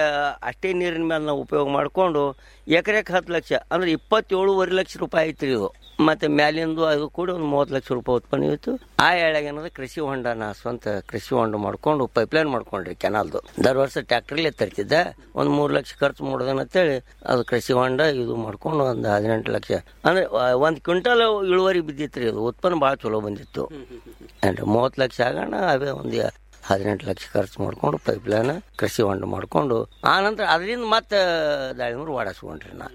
ಅಷ್ಟೇ ನೀರಿನ ಮೇಲೆ ನಾವು ಉಪಯೋಗ ಮಾಡಿಕೊಂಡು ಎಕರೆಗೆ ಹತ್ತು ಲಕ್ಷ ಅಂದ್ರೆ ಇಪ್ಪತ್ತೇಳುವರೆ ಲಕ್ಷ ರೂಪಾಯಿ ಐತ್ರಿ ಇದು ಮತ್ತೆ ಮ್ಯಾಲಿಂದು ಅದು ಕೂಡ ಒಂದು ಮೂವತ್ತು ಲಕ್ಷ ರೂಪಾಯಿ ಉತ್ಪನ್ನ ಇತ್ತು ಆ ಎಳೆಗೆ ಏನದ ಕೃಷಿ ಹೊಂಡ ನಾ ಸ್ವಂತ ಕೃಷಿ ಹೊಂಡ ಮಾಡ್ಕೊಂಡು ಪೈಪ್ಲೈನ್ ಮಾಡ್ಕೊಂಡ್ರಿ ಕೆನಾಲ್ದು ದರ್ ವರ್ಷ ಟ್ರ್ಯಾಕ್ಟರ್ಲೆ ತರ್ತಿದ್ದೆ ಒಂದು ಮೂರು ಲಕ್ಷ ಖರ್ಚು ಮಾಡೋದನ್ನ ಅಂತೇಳಿ ಅದು ಕೃಷಿ ಹೊಂಡ ಇದು ಮಾಡ್ಕೊಂಡು ಒಂದು ಹದಿನೆಂಟು ಲಕ್ಷ ಅಂದ್ರೆ ಒಂದು ಕ್ವಿಂಟಲ್ ಇಳುವರಿ ಬಿದ್ದಿತ್ತು ರೀ ಅದು ಉತ್ಪನ್ನ ಭಾಳ ಚಲೋ ಬಂದಿತ್ತು ಅಂದ್ರೆ ಮೂವತ್ತು ಲಕ್ಷ ಆಗೋಣ ಅವೇ ಒಂದು ಹದಿನೆಂಟು ಲಕ್ಷ ಖರ್ಚು ಮಾಡ್ಕೊಂಡು ಪೈಪ್ಲೈನ್ ಕೃಷಿ ಹೊಂಡ ಮಾಡ್ಕೊಂಡು ಆ ನಂತರ ಅದರಿಂದ ಮತ್ತೆ ದಾಳಿಂಬ್ರು ವಾಡಿಸ್ಕೊಂಡ್ರಿ ನಾ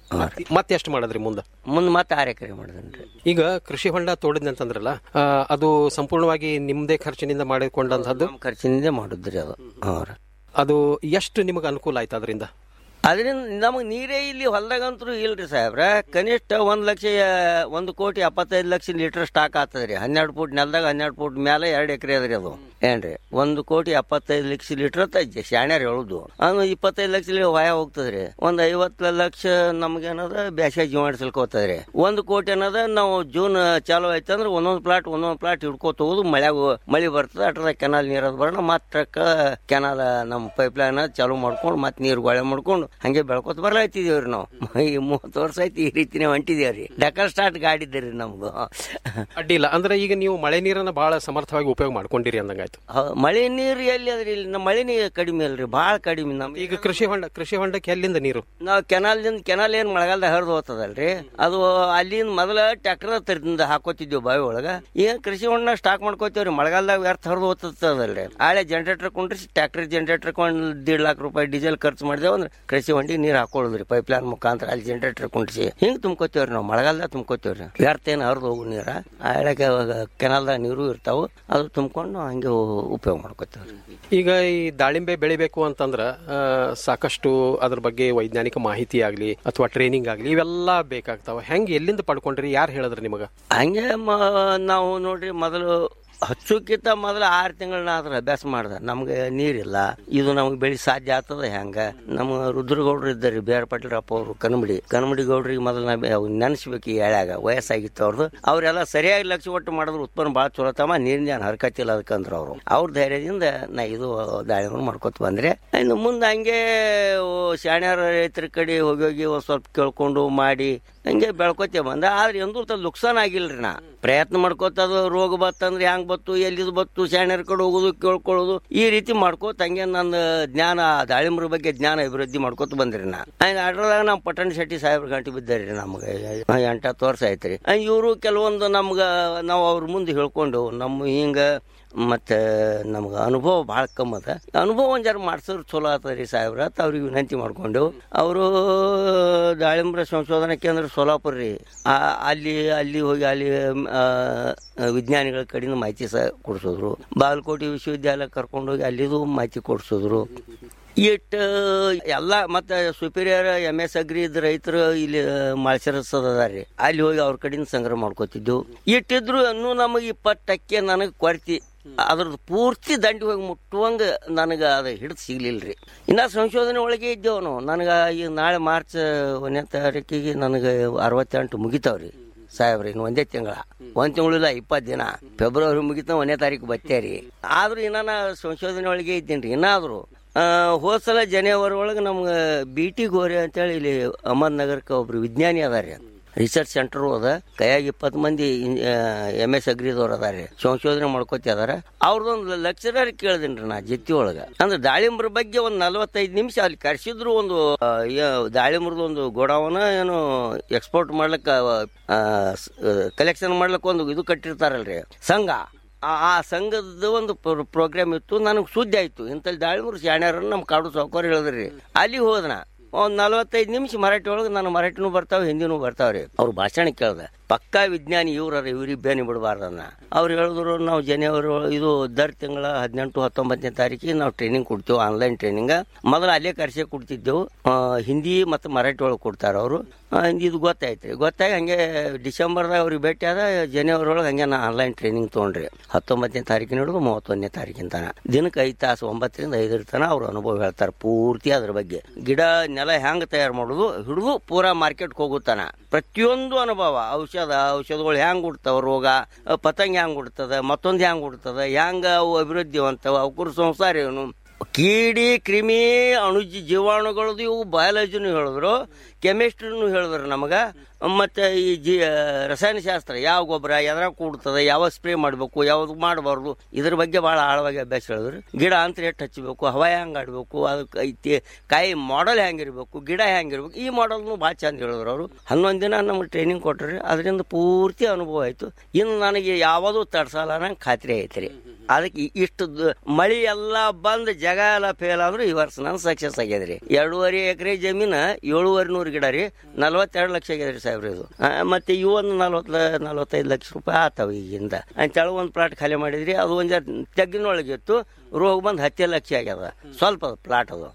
ಮತ್ತೆ ಎಷ್ಟು ಮಾಡಿದ್ರಿ ಮುಂದೆ ಮುಂದೆ ಮತ್ತೆ ಆರು ಎಕರೆ ಮಾಡಿದ್ರಿ ಈಗ ಕೃಷಿ ಹೊಂಡ ತೋಡಿದ್ನಂತಂದ್ರಲ್ಲ ಆ, ಅದು ಸಂಪೂರ್ಣವಾಗಿ ನಿಮ್ದೇ ಖರ್ಚಿನಿಂದ ಮಾಡಿಕೊಂಡಂತಹದ್ದು ಖರ್ಚಿನಿಂದ ಮಾಡಿದ್ರಿ ಅದು ಅವ್ರ ಅದು ಎಷ್ಟು ನಿಮಗೆ ಅನುಕೂಲ ಆಯ್ತು ಅದರಿಂದ ಅದರಿಂದ ನಮಗೆ ನೀರೇ ಇಲ್ಲಿ ಹೊಲ್ದಾಗಂತೂ ಇಲ್ರಿ ಸಾಹೇಬ್ರ ಕನಿಷ್ಠ ಒಂದ್ ಲಕ್ಷ ಒಂದು ಕೋಟಿ ಎಪ್ಪತ್ತೈದು ಲಕ್ಷ ಲೀಟರ್ ಸ್ಟಾಕ್ ಆಗ್ತದ್ರಿ ಹನ್ನೆರಡು ಫೂಟ್ ನೆಲದಾಗ ಹನ್ನೆರಡು ಫೂಟ್ ಮೇಲೆ ಎರಡು ಎಕರೆ ಅದ್ರಿ ಅದು ಏನ್ರಿ ಒಂದು ಕೋಟಿ ಎಪ್ಪತ್ತೈದು ಲಕ್ಷ ಲೀಟರ್ ಅಂತ ಶಾಣ್ಯಾರ ಹೇಳುದು ಅದು ಇಪ್ಪತ್ತೈದು ಲಕ್ಷ ಲೀಟರ್ ವಾಯ ಹೋಗ್ತದ್ರಿ ಒಂದ್ ಐವತ್ತು ಲಕ್ಷ ನಮ್ಗೇನದ ಬ್ಯಾಸ್ಯಾಗ ಜೀವ ಹಿಡ್ಸಲ್ಕೋತದ್ರಿ ಒಂದು ಕೋಟಿ ಅನ್ನೋದ ನಾವು ಜೂನ್ ಚಾಲು ಆಯ್ತಂದ್ರೆ ಒಂದೊಂದು ಪ್ಲಾಟ್ ಒಂದೊಂದು ಪ್ಲಾಟ್ ಹಿಡ್ಕೋತ ಹೋಗುದು ಮಳ್ಯಾಗ ಮಳಿ ಬರ್ತದ ಅಟ್ರದ ಕೆನಾಲ್ ನೀರದ್ ಬರೋಣ ಮತ್ತೆ ಕೆನಾಲ್ ನಮ್ಮ ಪೈಪ್ ಲೈನ್ ಚಾಲು ಮಾಡ್ಕೊಂಡು ಮತ್ತೆ ನೀರು ಗೊಳೆ ಮಾಡ್ಕೊಂಡು ಹಂಗೆ ಬೆಳ್ಕೊತ ಬರ್ಲಾಯ್ತಿದೇವ್ರಿ ನಾವು ಈ ಮೂವತ್ತು ವರ್ಷ ಆಯ್ತು ಈ ರೀತಿನೇ ಹೊಂಟಿದೇವ್ರಿ ಡಕರ್ ಸ್ಟಾರ್ಟ್ ಗಾಡಿ ಇದ್ದೀರಿ ನಮ್ದು ಅಡ್ಡಿಲ್ಲ ಅಂದ್ರೆ ಈಗ ನೀವು ಮಳೆ ನೀರನ್ನ ಬಹಳ ಸಮರ್ಥವಾಗಿ ಉಪಯೋಗ ಮಾಡ್ಕೊಂಡಿರಿ ಅಂದಂಗಾಯ್ತು ಹ- ಮಳೆ ನೀರು ಎಲ್ಲಿ ಅದ್ರಿ ಇಲ್ಲಿ ನಮ್ಮ ಮಳೆ ನೀರು ಕಡಿಮೆ ಅಲ್ರಿ ಭಾಳ ಕಡಿಮೆ ನಮ್ ಈಗ ಕೃಷಿ ಹೊಂಡ ಕೃಷಿ ಹೊಂಡಕ್ಕೆ ಎಲ್ಲಿಂದ ನೀರು ನಾವು ಕೆನಾಲ್ದಿಂದ ಕೆನಾಲ್ ಏನ್ ಮಳೆಗಾಲದಾಗ ಹರಿದು ಹೋಗ್ತದಲ್ರಿ ಅದು ಅಲ್ಲಿಂದ ಮೊದಲ ಟ್ರ್ಯಾಕ್ಟರ್ ತರದಿಂದ ಹಾಕೋತಿದ್ವಿ ಬಾವಿ ಒಳಗ ಈಗ ಕೃಷಿ ಹೊಂಡ ಸ್ಟಾಕ್ ಮಾಡ್ಕೋತೀವ್ರಿ ಮಳೆಗಾಲದಾಗ ವ್ಯರ್ಥ ಹರಿದು ಹೋಗ್ತದಲ್ರಿ ಹಳೆ ಜನರೇಟರ್ ಕೊಂಡ್ರಿ ಟ್ರ್ಯಾಕ್ಟರ್ ಜನರೇಟರ್ ಕೊಂಡ್ ದೀಡ್ ಲಾಖ ರೂಪಾಯಿ ಡೀಸೆಲ್ ಖರ್ಚು ಮಾಡಿದೇವ್ ಅಂದ್ರೆ ಕೃಷಿ ಹೊಂಡಿಗೆ ನೀರ್ ಹಾಕೊಳ್ಳೋದ್ರಿ ಪೈಪ್ ಲೈನ್ ಮುಖಾಂತರ ಅಲ್ಲಿ ಜನರೇಟರ್ ಕುಂಡ್ರಿಸಿ ಹಿಂಗ್ ತುಂಬ್ಕೋತೀವ್ರಿ ನಾವು ಮಳೆಗಾಲದಾಗ ತುಂಬ್ಕೋತೀವ್ರಿ ವ್ಯರ್ಥ ಏನ್ ಹರಿದು ಹೋಗು ನೀರ ಆ ಹಳೆಗೆ ಕೆನಾಲ್ದಾಗ ನೀರು ಇರ್ತಾವು ಅದು ತುಂಬ್ಕೊಂಡು ನಾವು ಹಂಗೆ ಉಪಯೋಗ ಮಾಡ್ಕೋತೀವ್ರಿ ಈಗ ಈ ದಾಳಿಂಬೆ ಬೆಳಿಬೇಕು ಅಂತಂದ್ರ ಆ, ಸಾಕಷ್ಟು ಅದ್ರ ಬಗ್ಗೆ ವೈಜ್ಞಾನಿಕ ಮಾಹಿತಿ ಆಗ್ಲಿ ಅಥವಾ ಟ್ರೈನಿಂಗ್ ಆಗ್ಲಿ ಇವೆಲ್ಲ ಬೇಕಾಗ್ತಾವ ಹೆಂಗ್ ಎಲ್ಲಿಂದ ಪಡ್ಕೊಂಡ್ರಿ ಯಾರು ಹೇಳಿದ್ರಿ ನಿಮಗ ಹಂಗೆ ಮ- ನಾವು ನೋಡ್ರಿ ಮೊದಲು ಹಚ್ಚೋಕ್ಕಿಂತ ಮೊದಲು ಆರು ತಿಂಗಳನ್ನ ಅದ್ರ ಅಭ್ಯಾಸ ಮಾಡ್ದ ನಮ್ಗೆ ನೀರಿಲ್ಲ ಇದು ನಮ್ಗೆ ಬೆಳಿ ಸಾಧ್ಯ ಆಗ್ತದ ಹೆಂಗ ನಮ್ಮ ರುದ್ರಗೌಡ್ರು ಇದ್ದಾರೆ ಬಿ ಆರ್ ಪಾಟೀಲ್ರಪ್ಪ ಅವರು ಕನಮಡಿ ಕನಮಡಿ ಗೌಡ್ರಿಗೆ ಮೊದಲು ನಾ ನೆನೆಸ್ಬೇಕು ಈ ಎಳ್ಯಾಗ ವಯಸ್ಸಾಗಿತ್ತು ಅವ್ರದ್ದು ಅವರೆಲ್ಲ ಸರಿಯಾಗಿ ಲಕ್ಷ ಒಟ್ಟು ಮಾಡಿದ್ರು ಉತ್ಪನ್ನ ಭಾಳ ಚಲೋ ತಮ್ಮ ನೀರಿನ ಏನು ಹರ್ಕತ್ತಿಲ್ಲ ಅದಕ್ಕಂದ್ರ ಅವರು ಅವ್ರ ಧೈರ್ಯದಿಂದ ನಾ ಇದು ದಾಳಿಂಬೆ ಮಾಡ್ಕೊತ ಬಂದ್ರೆ ಇನ್ನು ಮುಂದೆ ಹಂಗೆ ಓ, ಶಾಣ್ಯಾರ ರೈತರ ಕಡೆ ಹೋಗಿ ಹೋಗಿ ಒಂದ್ ಸ್ವಲ್ಪ ಕೇಳ್ಕೊಂಡು ಮಾಡಿ ಹಂಗೆ ಬೆಳ್ಕೊತೇ ಬಂದ ಆದ್ರೆ ಎಂದೂ ತ ಲುಕ್ಸಾನ್ ಆಗಿಲ್ರಿ ನಾ ಪ್ರಯತ್ನ ಮಾಡ್ಕೋತ ಅದು ರೋಗ ಬತ್ತಂದ್ರೆ ಹೆಂಗ್ ಬತ್ತು ಎಲ್ಲಿದ್ ಬತ್ತು ಶಾಣ್ಯರ ಕಡೆ ಹೋಗುದು ಕೇಳ್ಕೊಳ್ಳೋದು ಈ ರೀತಿ ಮಾಡ್ಕೋತ ಹಂಗೆ ನನ್ನ ಜ್ಞಾನ ದಾಳಿಂಬ್ರ ಬಗ್ಗೆ ಜ್ಞಾನ ಅಭಿವೃದ್ಧಿ ಮಾಡ್ಕೋತ ಬಂದ್ರಿ ನಾ ಹಂಗೆ ಅದ್ರದಾಗ ನಮ್ಮ ಪಟ್ಟಣ ಶೆಟ್ಟಿ ಸಾಹೇಬ್ರ ಗಂಟೆ ಬಿದ್ದಾರಿ ನಮ್ಗೆ ಎಂಟತ್ತು ವರ್ಷ ಆಯ್ತ್ರಿ ಇವರು ಕೆಲವೊಂದು ನಮ್ಗ ನಾವು ಅವ್ರ ಮುಂದೆ ಹೇಳ್ಕೊಂಡು ನಮ್ಮ ಹಿಂಗ ಮತ್ತೆ ನಮ್ಗೆ ಅನುಭವ ಭಾಳ ಕಮ್ಮಿ ಅದ ಅನುಭವ ಒಂದ್ ಜರ ಮಾಡ್ಸಿದ್ರೆ ಚಲೋ ಆತದ ರೀ ಸಾಹೇಬ್ರ ಅಂತ ಅವ್ರಿಗೆ ವಿನಂತಿ ಮಾಡ್ಕೊಂಡು ಅವರು ದಾಳಿಂಬ್ರ ಸಂಶೋಧನಾ ಕೇಂದ್ರ ಸೋಲಾಪುರ ರೀ ಆ, ಅಲ್ಲಿ ಅಲ್ಲಿ ಹೋಗಿ ಅಲ್ಲಿ ಆ, ವಿಜ್ಞಾನಿಗಳ ಕಡೆಯಿಂದ ಮಾಹಿತಿ ಸಹ ಕೊಡಿಸಿದ್ರು ಬಾಗಲಕೋಟೆ ವಿಶ್ವವಿದ್ಯಾಲಯ ಕರ್ಕೊಂಡೋಗಿ ಅಲ್ಲಿದು ಮಾಹಿತಿ ಕೊಡಿಸಿದ್ರು ಇಟ್ ಎಲ್ಲ ಮತ್ತೆ ಸುಪೀರಿಯರ್ ಎಮ್ ಎಸ್ ಅಗ್ರಿ ಇದ್ದ ರೈತರು ಇಲ್ಲಿ ಮಾಳ್ಸರಸದ ಅದಾರ್ರಿ ಅಲ್ಲಿ ಹೋಗಿ ಅವ್ರ ಕಡೆಯಿಂದ ಸಂಗ್ರಹ ಮಾಡ್ಕೋತಿದ್ದೆವು ಇಟ್ಟಿದ್ರು ಇನ್ನೂ ನಮಗೆ ಇಪ್ಪತ್ತು ಟಕ್ಕೆ ನನಗೆ ಕೊರತಿ ಅದ್ರದ್ದು ಪೂರ್ತಿ ದಂಡಿ ಹೋಗಿ ಮುಟ್ಟುವಂಗ ನನಗೆ ಅದು ಹಿಡಿದು ಸಿಗ್ಲಿಲ್ರಿ ಇನ್ನ ಸಂಶೋಧನೆ ಒಳಗೆ ಇದ್ದೇವು ನಾವು ನನಗೆ ಈಗ ನಾಳೆ ಮಾರ್ಚ್ ಒಂದನೇ ತಾರೀಕಿಗೆ ನನಗೆ ಅರವತ್ತೆಂಟು ಮುಗಿತಾವ್ರಿ ಸಾಹೇಬ್ರಿ ಇನ್ನು ಒಂದೇ ತಿಂಗಳ ಒಂದ್ ತಿಂಗಳಿಲ್ಲ ಇಪ್ಪತ್ತು ದಿನ ಫೆಬ್ರವರಿ ಮುಗಿತ ಒಂದನೇ ತಾರೀಕು ಬತ್ತೇರಿ ಆದ್ರೂ ಇನ್ನ ನಾ ಸಂಶೋಧನೆ ಒಳಗೆ ಇದ್ದೇನ್ರಿ ಇನ್ನಾದ್ರು ಆ, ಹೋದ್ ಸಲ ಜನವರಿ ಒಳಗೆ ನಮ್ಗೆ ಬಿ ಟಿ ಗೋರೆ ಅಂತೇಳಿ ಇಲ್ಲಿ ಅಹಮದ್ನಗರಕ್ಕೆ ಒಬ್ರು ವಿಜ್ಞಾನಿ ಅದಾರಿ ರಿಸರ್ಚ್ ಸೆಂಟರ್ ಅದ ಕೈಯಾಗ ಇಪ್ಪತ್ತು ಮಂದಿ ಎಮ್ ಎಸ್ ಅಗ್ರಿದವ್ರು ಅದಾರೆ ಸಂಶೋಧನೆ ಮಾಡ್ಕೋತಿ ಅದಾರ ಅವ್ರದೊಂದು ಲೆಕ್ಚರರ್ ಕೇಳ್ದೇನ್ರಿ ನಾ ಜತ್ತಿ ಒಳಗ ಅಂದ್ರೆ ದಾಳಿಂಬ್ರ ಬಗ್ಗೆ ಒಂದ್ ನಲವತ್ತೈದು ನಿಮಿಷ ಅಲ್ಲಿ ಕರ್ಸಿದ್ರು ಒಂದು ಆ, ಯ- ದಾಳಿಂಬ್ರದ ಒಂದು ಗೋಡಾವನ ಏನು ಎಕ್ಸ್ಪೋರ್ಟ್ ಮಾಡ್ಲಿಕ್ಕ ಕಲೆಕ್ಷನ್ ಮಾಡ್ಲಿಕ್ಕೆ ಒಂದು ಇದು ಕಟ್ಟಿರ್ತಾರಲ್ರಿ ಸಂಘ ಆ- ಆ ಸಂಘದ ಒಂದು ಪ್ರೋಗ್ರಾಮ್ ಇತ್ತು ನನಗೆ ಸುದ್ದಿ ಆಯ್ತು ಇಂಥಲ್ಲಿ ದಾಳಿಮೂರು ಶಾಣ್ಯಾರನ್ನ ನಮ್ಮ ಕಾಡು ಸಾವುಕಾರ ಹೇಳಿದ್ರಿ ಅಲ್ಲಿ ಹೋದನ ಒಂದ್ ನಲವತ್ತೈದು ನಿಮಿಷ ಮರಾಠಿ ಒಳಗೆ ನಾನು ಮರಾಠಿನೂ ಬರ್ತಾವ ಹಿಂದಿನೂ ಬರ್ತಾವ್ರಿ ಅವ್ರ ಭಾಷಣ ಕೇಳ್ದೆ ಪಕ್ಕಾ ವಿಜ್ಞಾನಿ ಇವ್ರ ಇವ್ರಿಗೆ ಬೇನಿ ಬಿಡಬಾರ್ದನ್ನ ಅವ್ರು ಹೇಳಿದ್ರು ನಾವು ಜನವರಿ ಒಳ- ಇದು ದರ್ ತಿಂಗಳ ಹದಿನೆಂಟು ಹತ್ತೊಂಬತ್ತನೇ ತಾರೀಕಿಗೆ ನಾವು ಟ್ರೈನಿಂಗ್ ಕೊಡ್ತೇವೆ ಆನ್ಲೈನ್ ಟ್ರೈನಿಂಗ್ ಮೊದಲು ಅಲ್ಲೇ ಕರ್ಸೆ ಕೊಡ್ತಿದ್ದೆವು ಆ, ಹಿಂದಿ ಮತ್ತು ಮರಾಠಿ ಒಳಗೆ ಕೊಡ್ತಾರ ಅವರು ಇದು ಗೊತ್ತಾಯ್ತು ಗೊತ್ತಾಗಿ ಹಂಗೆ ಡಿಸೆಂಬರ್ದಾಗ ಅವ್ರಿಗೆ ಭೇಟಿ ಆದ ಜನವರಿ ಒಳಗೆ ಹಂಗೆ ನಾ ಆನ್ಲೈನ್ ಟ್ರೈನಿಂಗ್ ತೊಗೊಂಡ್ರಿ ಹತ್ತೊಂಬತ್ತನೇ ತಾರೀಕಿನ ಹಿಡಿದು ಮೂವತ್ತೊಂದನೇ ತಾರೀಕಿನ ತನ ದಿನಕ್ಕೆ ಐದು ತಾಸು ಒಂಬತ್ತರಿಂದ ಐದರ ತನ ಅವ್ರ ಅನುಭವ ಹೇಳ್ತಾರೆ ಪೂರ್ತಿ ಅದ್ರ ಬಗ್ಗೆ ಗಿಡ ನೆಲ ಹೆಂಗ್ ತಯಾರು ಮಾಡೋದು ಹಿಡಿದು ಪೂರಾ ಮಾರ್ಕೆಟ್ಗೆ ಹೋಗುತ್ತಾನ ಪ್ರತಿಯೊಂದು ಅನುಭವ ಔಷಧ ಔಷಧಗಳು ಹೆಂಗ್ ಹುಡ್ತಾವ ರೋಗ ಅ, ಪತಂಗ ಹೆಂಗ್ ಹುಡ್ತದ ಮತ್ತೊಂದು ಹೆಂಗ್ ಹುಡ್ತದ ಹೆಂಗ ಅವು ಅಭಿವೃದ್ಧಿ ಅಂತವ ಅವಕುರ ಸಂಸಾರ ಏನು ಕೀಡಿ ಕ್ರಿಮಿ ಅಣುಜಿ ಜೀವಾಣುಗಳದ್ದು ಇವು ಬಯಾಲಜಿನೂ ಹೇಳಿದ್ರು ಕೆಮಿಸ್ಟ್ರಿನೂ ಹೇಳಿದ್ರು ನಮಗೆ ಮತ್ತೆ ಈ ಜಿ ರಸಾಯನಶಾಸ್ತ್ರ ಯಾವ ಗೊಬ್ಬರ ಎದ್ರಾಗ ಕೂಡ್ತದೆ ಯಾವ ಸ್ಪ್ರೇ ಮಾಡಬೇಕು ಯಾವ್ದು ಮಾಡಬಾರ್ದು ಇದ್ರ ಬಗ್ಗೆ ಭಾಳ ಆಳವಾಗಿ ಅಭ್ಯಾಸ ಹೇಳಿದ್ರು ಗಿಡ ಅಂತ ಎಷ್ಟು ಹಚ್ಚಬೇಕು ಹವಾ ಹೆಂಗ್ ಆಡ್ಬೇಕು ಅದಕ್ಕೆ ಐತಿ ಕಾಯಿ ಮಾಡೆಲ್ ಹೆಂಗಿರ್ಬೇಕು ಗಿಡ ಹೆಂಗಿರ್ಬೇಕು ಈ ಮಾಡೆಲ್ನು ಭಾಳ ಚಂದ ಹೇಳಿದ್ರು ಅವರು ಹನ್ನೊಂದು ದಿನ ನಮ್ಗೆ ಟ್ರೈನಿಂಗ್ ಕೊಟ್ರಿ ಅದರಿಂದ ಪೂರ್ತಿ ಅನುಭವ ಆಯ್ತು ಇನ್ನು ನನಗೆ ಯಾವುದೂ ತಡ್ಸಲ್ಲ ನಂಗೆ ಖಾತ್ರಿ ಐತ್ರಿ ಅದಕ್ಕೆ ಇ- ಇಷ್ಟು ದ- ಮಳಿ ಎಲ್ಲ ಬಂದ್ ಜಗ ಎಲ್ಲ ಫೇಲ್ ಆದ್ರೂ ಈ ವರ್ಷ ನಾನು ಸಕ್ಸಸ್ ಆಗ್ಯದ್ರಿ ಎರಡೂವರೆ ಎಕರೆ ಜಮೀನ ಏಳುವರೆ ನೂರು ಗಿಡ ರೀ ನಲ್ವತ್ತೆರಡು ಲಕ್ಷ ಆಗ್ಯದ್ರಿ ಸಾಹೇಬ್ರಿ ಇದು ಆ, ಮತ್ತೆ ಇವು ಒಂದು ನಲ್ವತ್ ನಲ್ವತ್ತೈದು ಲಕ್ಷ ರೂಪಾಯಿ ಆತಾವ ಈಗಿಂದ ಅಂತೇಳಿ ಒಂದು ಪ್ಲಾಟ್ ಖಾಲಿ ಮಾಡಿದ್ರಿ ಅದು ಒಂದು ತೆಗ್ಗಿನೊಳಗೆ ಇತ್ತು ರೋಗ ಬಂದು ಹತ್ತು ಲಕ್ಷ ಆಗ್ಯದ ಸ್ವಲ್ಪ ಪ್ಲಾಟ್ ಅದು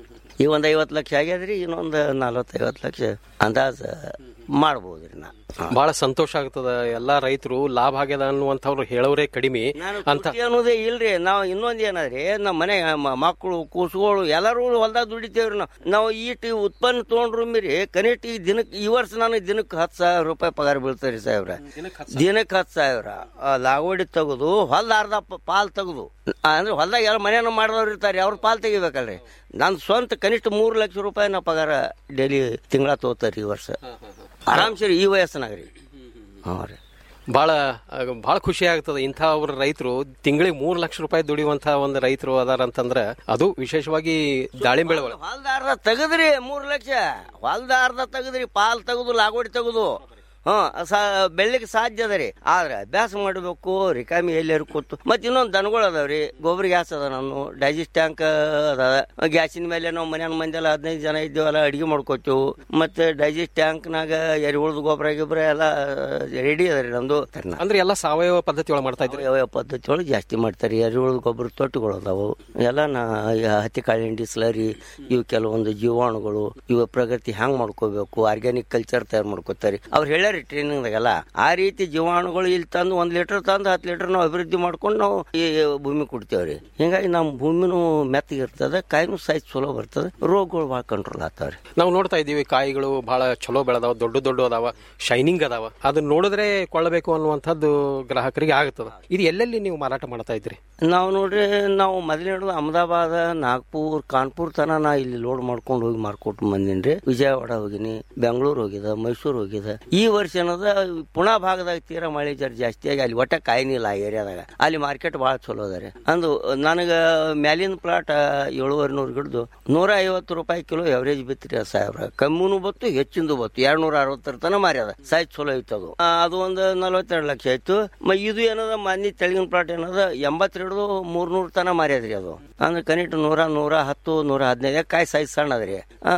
ಈ ಒಂದು ಐವತ್ತು ಲಕ್ಷ ಆಗ್ಯದ್ರಿ ಇನ್ನೊಂದು ನಲ್ವತ್ತೈವತ್ತು ಲಕ್ಷ ಅಂದಾಜ್ ಮಾಡ್ಬೋದ್ರಿ ನಾ ಬಹಳ ಸಂತೋಷ ಆಗ್ತದ ಎಲ್ಲಾ ರೈತರು ಲಾಭ ಆಗ್ಯದ ಅನ್ನುವಂಥವ್ರು ಹೇಳೋರೇ ಕಡಿಮೆ ಅಂತ ಖುಷಿ ಅನ್ನೋದೇ ಇಲ್ರಿ ನಾವು ಇನ್ನೊಂದ್ ಏನದ್ರಿ ನಮ್ಮ ಮನೆ ಮ- ಮಕ್ಕಳು ಕೂಸುಗಳು ಎಲ್ಲರೂ ಹೊಲ್ದಾಗ ದುಡಿತೇವ್ರಿ ನಾವು ನಾವು ಈಟ್ ಉತ್ಪನ್ನ ತೊಗೊಂಡ್ರು ಮೀರಿ ಕನಿಷ್ಠ ಈ ದಿನಕ್ಕೆ ಈ ವರ್ಷ ನನಗೆ ದಿನಕ್ಕೆ ಹತ್ತು ಸಾವಿರ ರೂಪಾಯಿ ಪಗಾರ ಬೀಳ್ತಾರೆ ಸಾಹೇಬ್ರ ದಿನಕ್ಕೆ ಹತ್ತು ಸಾವಿರ ಆ, ಲಾಗೋಡಿ ತೆಗೆದು ಹೊಲ್ದ ಅರ್ಧ ಪ- ಪಾಲ್ ತೆಗೆದು ಅಂದ್ರೆ ಹೊಲ್ದಾಗ ಎಲ್ಲ ಮನೆಯನ್ನ ಮಾಡಿದವ್ರು ಇರ್ತಾರೆ ಅವ್ರ ಪಾಲ್ ತೆಗಿಬೇಕಲ್ರಿ ನಾನು ಸ್ವಂತ ಕನಿಷ್ಠ ಮೂರು ಲಕ್ಷ ರೂಪಾಯಿ ನಾ ಪಗಾರ ಡೈಲಿ ತಿಂಗಳ ತಗೋತಾರೆ ಈ ವರ್ಷ ಆರಾಮ್ ಸರಿ ಈ ವಯಸ್ಸಿನಾಗ ರೀ ಹಾಂ ರೀ ಬಹಳ ಬಹಳ ಖುಷಿ ಆಗ್ತದೆ ಇಂಥ ಅವ್ರ ರೈತರು ತಿಂಗಳಿಗೆ ಮೂರು ಲಕ್ಷ ರೂಪಾಯಿ ದುಡಿಯುವಂತ ಒಂದು ರೈತರು ಅದಾರ ಅಂತಂದ್ರ ಅದು ವಿಶೇಷವಾಗಿ ದಾಳಿಂಬೆ ಒಳಗೆ ಹೊಲ್ದಾರ್ದ ತೆಗದ್ರಿ ಮೂರ್ ಲಕ್ಷ ಹೊಲ್ದಾರ್ದ ತೆಗದ್ರಿ ಪಾಲ್ ತೆಗೆದು ಲಾಗೋಡಿ ತೆಗೆದು ಹ್ಮ್ ಸಾ ಬೆಳ್ಳಿಗೆ ಸಾಧ್ಯ ಅದ ರೀ ಆದ್ರೆ ಅಭ್ಯಾಸ ಮಾಡಬೇಕು ರಿಕಾಮಿ ಎಲ್ಲಾರು ಕೂತು ಮತ್ತೆ ಇನ್ನೊಂದು ದನಗಳು ಅದಾವ್ರಿ ಗೊಬ್ಬರ ಗ್ಯಾಸ್ ಅದ ನಾನು ಡೈಜೆಸ್ಟ್ ಟ್ಯಾಂಕ್ ಅದ ಗ್ಯಾಸಿನ ಮೇಲೆ ನಾವು ಮನ್ಯಾನ ಮಂದಿಲ್ಲ ಹದಿನೈದು ಜನ ಇದ್ದೇವಲ್ಲ ಅಡಿಗೆ ಮಾಡ್ಕೋತೀವಿ ಮತ್ತೆ ಡೈಜೆಸ್ಟ್ ಟ್ಯಾಂಕ್ನಾಗ ಎರಿಹುಳದ ಗೊಬ್ಬರ ಗಿಬ್ಬರ ಎಲ್ಲ ರೆಡಿ ಅದ ರೀ ನಮ್ದು ಅಂದ್ರೆ ಎಲ್ಲ ಸಾವಯವ ಪದ್ಧತಿ ಒಳಗೆ ಮಾಡ್ತಾ ಇದ್ರಿ ಸಾವಯವ ಪದ್ಧತಿ ಒಳಗೆ ಜಾಸ್ತಿ ಮಾಡ್ತಾರೆ ಎರೆಹುಳದ ಗೊಬ್ಬರ ತೊಟ್ಟುಗಳು ಅದಾವು ಎಲ್ಲ ನಾ ಈ ಹತ್ತಿ ಕಾಳಿಂಡಿ ಸ್ಲರಿ ಇವು ಕೆಲವೊಂದು ಜೀವಾಣುಗಳು ಇವು ಪ್ರಗತಿ ಹ್ಯಾಂಗ್ ಮಾಡ್ಕೋಬೇಕು ಆರ್ಗ್ಯಾನಿಕ್ ಕಲ್ಚರ್ ತಯಾರು ಮಾಡ್ಕೋತಾರೆ ಅವ್ರು ಹೇಳ್ಯಾರಿ ಟ್ರೈನಿಂಗ್ದಾಗೆಲ್ಲ ಆ ರೀತಿ ಜೀವಾಣುಗಳು ಇಲ್ಲಿ ತಂದು ಒಂದ್ ಲೀಟರ್ ತಂದು ಹತ್ತು ಲೀಟರ್ ನಾವು ಅಭಿವೃದ್ಧಿ ಮಾಡ್ಕೊಂಡು ನಾವು ಈ ಭೂಮಿ ಕೊಡ್ತೇವ್ರಿ ಹಿಂಗಾಗಿ ನಮ್ಮ ಭೂಮಿನೂ ಮೆತ್ತಗಿರ್ತದೆ ಕಾಯಿನೂ ಸೈಜ್ ಚಲೋ ಬರ್ತದೆ ರೋಗಗಳು ಭಾಳ ಕಂಟ್ರೋಲ್ ಆಗ್ತಾವ್ರಿ ನಾವು ನೋಡ್ತಾ ಇದೀವಿ ಕಾಯಿಗಳು ಬಹಳ ಚಲೋ ಬೆಳೆದಾವ ದೊಡ್ಡ ದೊಡ್ಡ ಅದಾವ ಶೈನಿಂಗ್ ಅದಾವ ಅದನ್ನ ನೋಡಿದ್ರೆ ಕೊಳ್ಳಬೇಕು ಅನ್ನುವಂಥದ್ದು ಗ್ರಾಹಕರಿಗೆ ಆಗ್ತದ ಇದು ಎಲ್ಲೆಲ್ಲಿ ನೀವು ಮಾರಾಟ ಮಾಡ್ತಾ ಇದ್ರಿ ನಾವು ನೋಡ್ರಿ ನಾವು ಮೊದಲೇ ಹಿಡಿದು ಅಹಮದಾಬಾದ್ ನಾಗ್ಪುರ್ ಕಾನ್ಪುರ್ ತನ ನಾ ಇಲ್ಲಿ ಲೋಡ್ ಮಾಡ್ಕೊಂಡು ಹೋಗಿ ಮಾರ್ಕೊಟ್ಟು ಬಂದಿನ್ರಿ ವಿಜಯವಾಡ ಹೋಗಿನಿ ಬೆಂಗಳೂರು ಹೋಗಿದ ಮೈಸೂರು ಹೋಗಿದ ಈ ವರ್ಷ ಏನದ ಪುಣಾ ಭಾಗದಾಗ ತೀರಾ ಮಳೆ ಜರ ಜಾಸ್ತಿ ಆಗಿ ಅಲ್ಲಿ ಒಟ್ಟ ಕಾಯಿನಿಲ್ಲ ಆ ಏರಿಯಾದಾಗ ಅಲ್ಲಿ ಮಾರ್ಕೆಟ್ ಭಾಳ ಚಲೋ ಅದ ರೀ ಅಂದು ನನಗ ಮ್ಯಾಲಿನ ಪ್ಲಾಟ್ ಏಳುವರೆ ನೂರು ಗಿಡದು ನೂರ ಐವತ್ತು ರೂಪಾಯಿ ಕಿಲೋ ಎವರೇಜ್ ಬಿತ್ರಿ ಸಾವಿರ ಕಮ್ಮಿನೂ ಬತ್ತು ಹೆಚ್ಚಿಂದು ಬತ್ತು ಎರಡ್ ನೂರ ಅರವತ್ತರ ತನ ಮಾರ್ಯದ ಸೈಜ್ ಚಲೋ ಐತೆ ಅದು ಆ, ಅದು ಒಂದು ನಲವತ್ತೆರಡು ಲಕ್ಷ ಆಯ್ತು ಮ ಇದು ಏನದ ಮನ್ನಿ ತೆಳಗಿನ ಪ್ಲಾಟ್ ಏನದ ಎಂಬತ್ತೆರಡು ಮೂರ್ನೂರು ತನ ಮಾರ್ಯದ್ರಿ ಅದು ಅಂದ್ರೆ ಕನಿಷ್ಠ ನೂರ ನೂರ ಹತ್ತು ನೂರ ಹದಿನೈದು ಕಾಯಿ ಸೈಜ್ ಸಣ್ಣ ಅದ್ರಿ ಆ,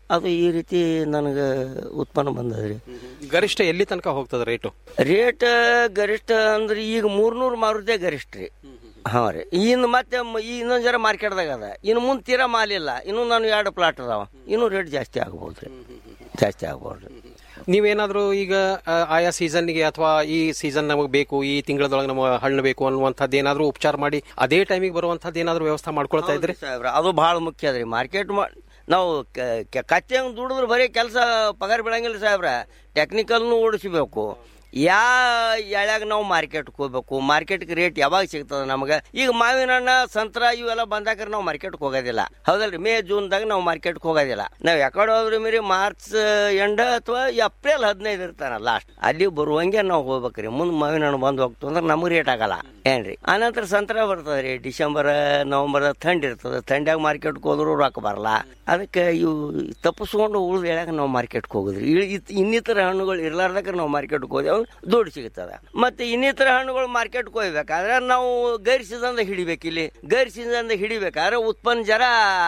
ಅದು ಈ ರೀತಿ ನನಗೆ ಉತ್ಪನ್ನ ಬಂದದ್ರಿ ಗರಿಷ್ಠ ಎಲ್ಲಿ ತನಕ ಹೋಗ್ತದೆ ರೇಟು ರೇಟ್ ಗರಿಷ್ಠ ಅಂದ್ರೆ ಈಗ ಮೂರ್ನೂರು ಮಾರುದೇ ಗರಿಷ್ಠ ರೀ ಹಾಂ ರೀ ಇನ್ನು ಮತ್ತೆ ಮ- ಈ ಇನ್ನೊಂದು ಜರ ಮಾರ್ಕೆಟ್ದಾಗ ಅದ ಇನ್ನು ಮುಂದೆ ತೀರಾ ಮಾಲಿಲ್ಲ ಇನ್ನು ನಾನು ಎರಡು ಪ್ಲಾಟ್ ಅದಾವ ಇನ್ನೂ ರೇಟ್ ಜಾಸ್ತಿ ಆಗ್ಬೋದು ರೀ ಜಾಸ್ತಿ ಆಗ್ಬೋದು ರೀ ನೀವೇನಾದ್ರೂ ಈಗ ಆ, ಆಯಾ ಸೀಸನ್ಗೆ ಅಥವಾ ಈ ಸೀಸನ್ ನಮಗೆ ಬೇಕು ಈ ತಿಂಗಳದೊಳಗೆ ನಮ್ಮ ಹಣ್ಣು ಬೇಕು ಅನ್ನುವಂಥದ್ದು ಏನಾದ್ರೂ ಉಪಚಾರ ಮಾಡಿ ಅದೇ ಟೈಮಿಗೆ ಬರುವಂಥದ್ದು ಏನಾದ್ರೂ ವ್ಯವಸ್ಥೆ ಮಾಡ್ಕೊಳ್ತಾ ಇದ್ರಿ ಸಾಹೇಬ್ರ ಅದು ಭಾಳ ಮುಖ್ಯ ಅದ್ರಿ ಮಾರ್ಕೆಟ್ ನಾವು ಕಚ್ಚೆ ಹಂಗೆ ದುಡಿದ್ರೆ ಬರೀ ಕೆಲಸ ಪಗಾರ ಬೀಳಂಗಿಲ್ಲ ಸಾಹೇಬ್ರ ಟೆಕ್ನಿಕಲ್ನು ಓಡಿಸ್ಬೇಕು ಯಾ ಎಳ್ಯಾಗ ನಾವು ಮಾರ್ಕೆಟ್ಗೆ ಹೋಗ್ಬೇಕು ಮಾರ್ಕೆಟ್ಗೆ ರೇಟ್ ಯಾವಾಗ ಸಿಗ್ತದೆ ನಮಗೆ ಈಗ ಮಾವಿನ ಹಣ್ಣ ಸಂತ್ರ ಇವೆಲ್ಲ ಬಂದಾಗ ನಾವು ಮಾರ್ಕೆಟ್ಗೆ ಹೋಗೋದಿಲ್ಲ ಹೌದಲ್ರಿ ಮೇ ಜೂನ್ದಾಗ ನಾವು ಮಾರ್ಕೆಟ್ಗೆ ಹೋಗೋದಿಲ್ಲ ನಾವು ಯಾಕಡೆ ಹೋದ್ರಿ ಮೀರಿ ಮಾರ್ಚ್ ಎಂಡ ಅಥವಾ ಏಪ್ರಿಲ್ ಹದಿನೈದು ಇರ್ತಾನ ಲಾಸ್ಟ್ ಅಲ್ಲಿ ಬರುವಂಗೆ ನಾವು ಹೋಗ್ಬೇಕ್ರಿ ಮುಂದೆ ಮಾವಿನ ಹಣ್ಣು ಬಂದು ಹೋಗ್ತು ಅಂದ್ರೆ ನಮಗೆ ರೇಟ್ ಆಗಲ್ಲ ಏನ್ರಿ ಆನಂತರ ಸಂತರ ಬರ್ತದೆ ರೀ ಡಿಸೆಂಬರ್ ನವಂಬರ್ ಥಂಡಿ ಇರ್ತದೆ ಥಂಡ್ಯಾಗ ಮಾರ್ಕೆಟ್ಗೆ ಹೋದ್ರು ರೊಕ್ಕ ಬರಲ್ಲ ಅದಕ್ಕೆ ಇವು ತಪ್ಪಿಸ್ಕೊಂಡು ಉಳಿದ ಎಳ್ಯಾಗ ನಾವು ಮಾರ್ಕೆಟ್ಗೆ ಹೋಗುದ್ರಿ ಇಳ್- ಇತ್- ಇನ್ನಿತರ ಹಣ್ಣುಗಳು ಇರ್ಲಾರ್ದಕ್ಕೆ ನಾವು ಮಾರ್ಕೆಟ್ಗೆ ಹೋದೆವು ದುಡ್ಡು ಸಿಗ್ತದೆ ಮತ್ತೆ ಇನ್ನಿತರ ಹಣ್ಣುಗಳು ಮಾರ್ಕೆಟ್ಗೆ ಹೋಗ್ಬೇಕಾದ್ರೆ ನಾವು ಗೈರ್ ಸೀಸನ್ದಾಗ ಹಿಡಿಬೇಕು ಇಲ್ಲಿ ಗೈರ್ ಸೀಸನ್ದಾಗ ಹಿಡಿಬೇಕಾದ್ರೆ ಉತ್ಪನ್ನ ಜರ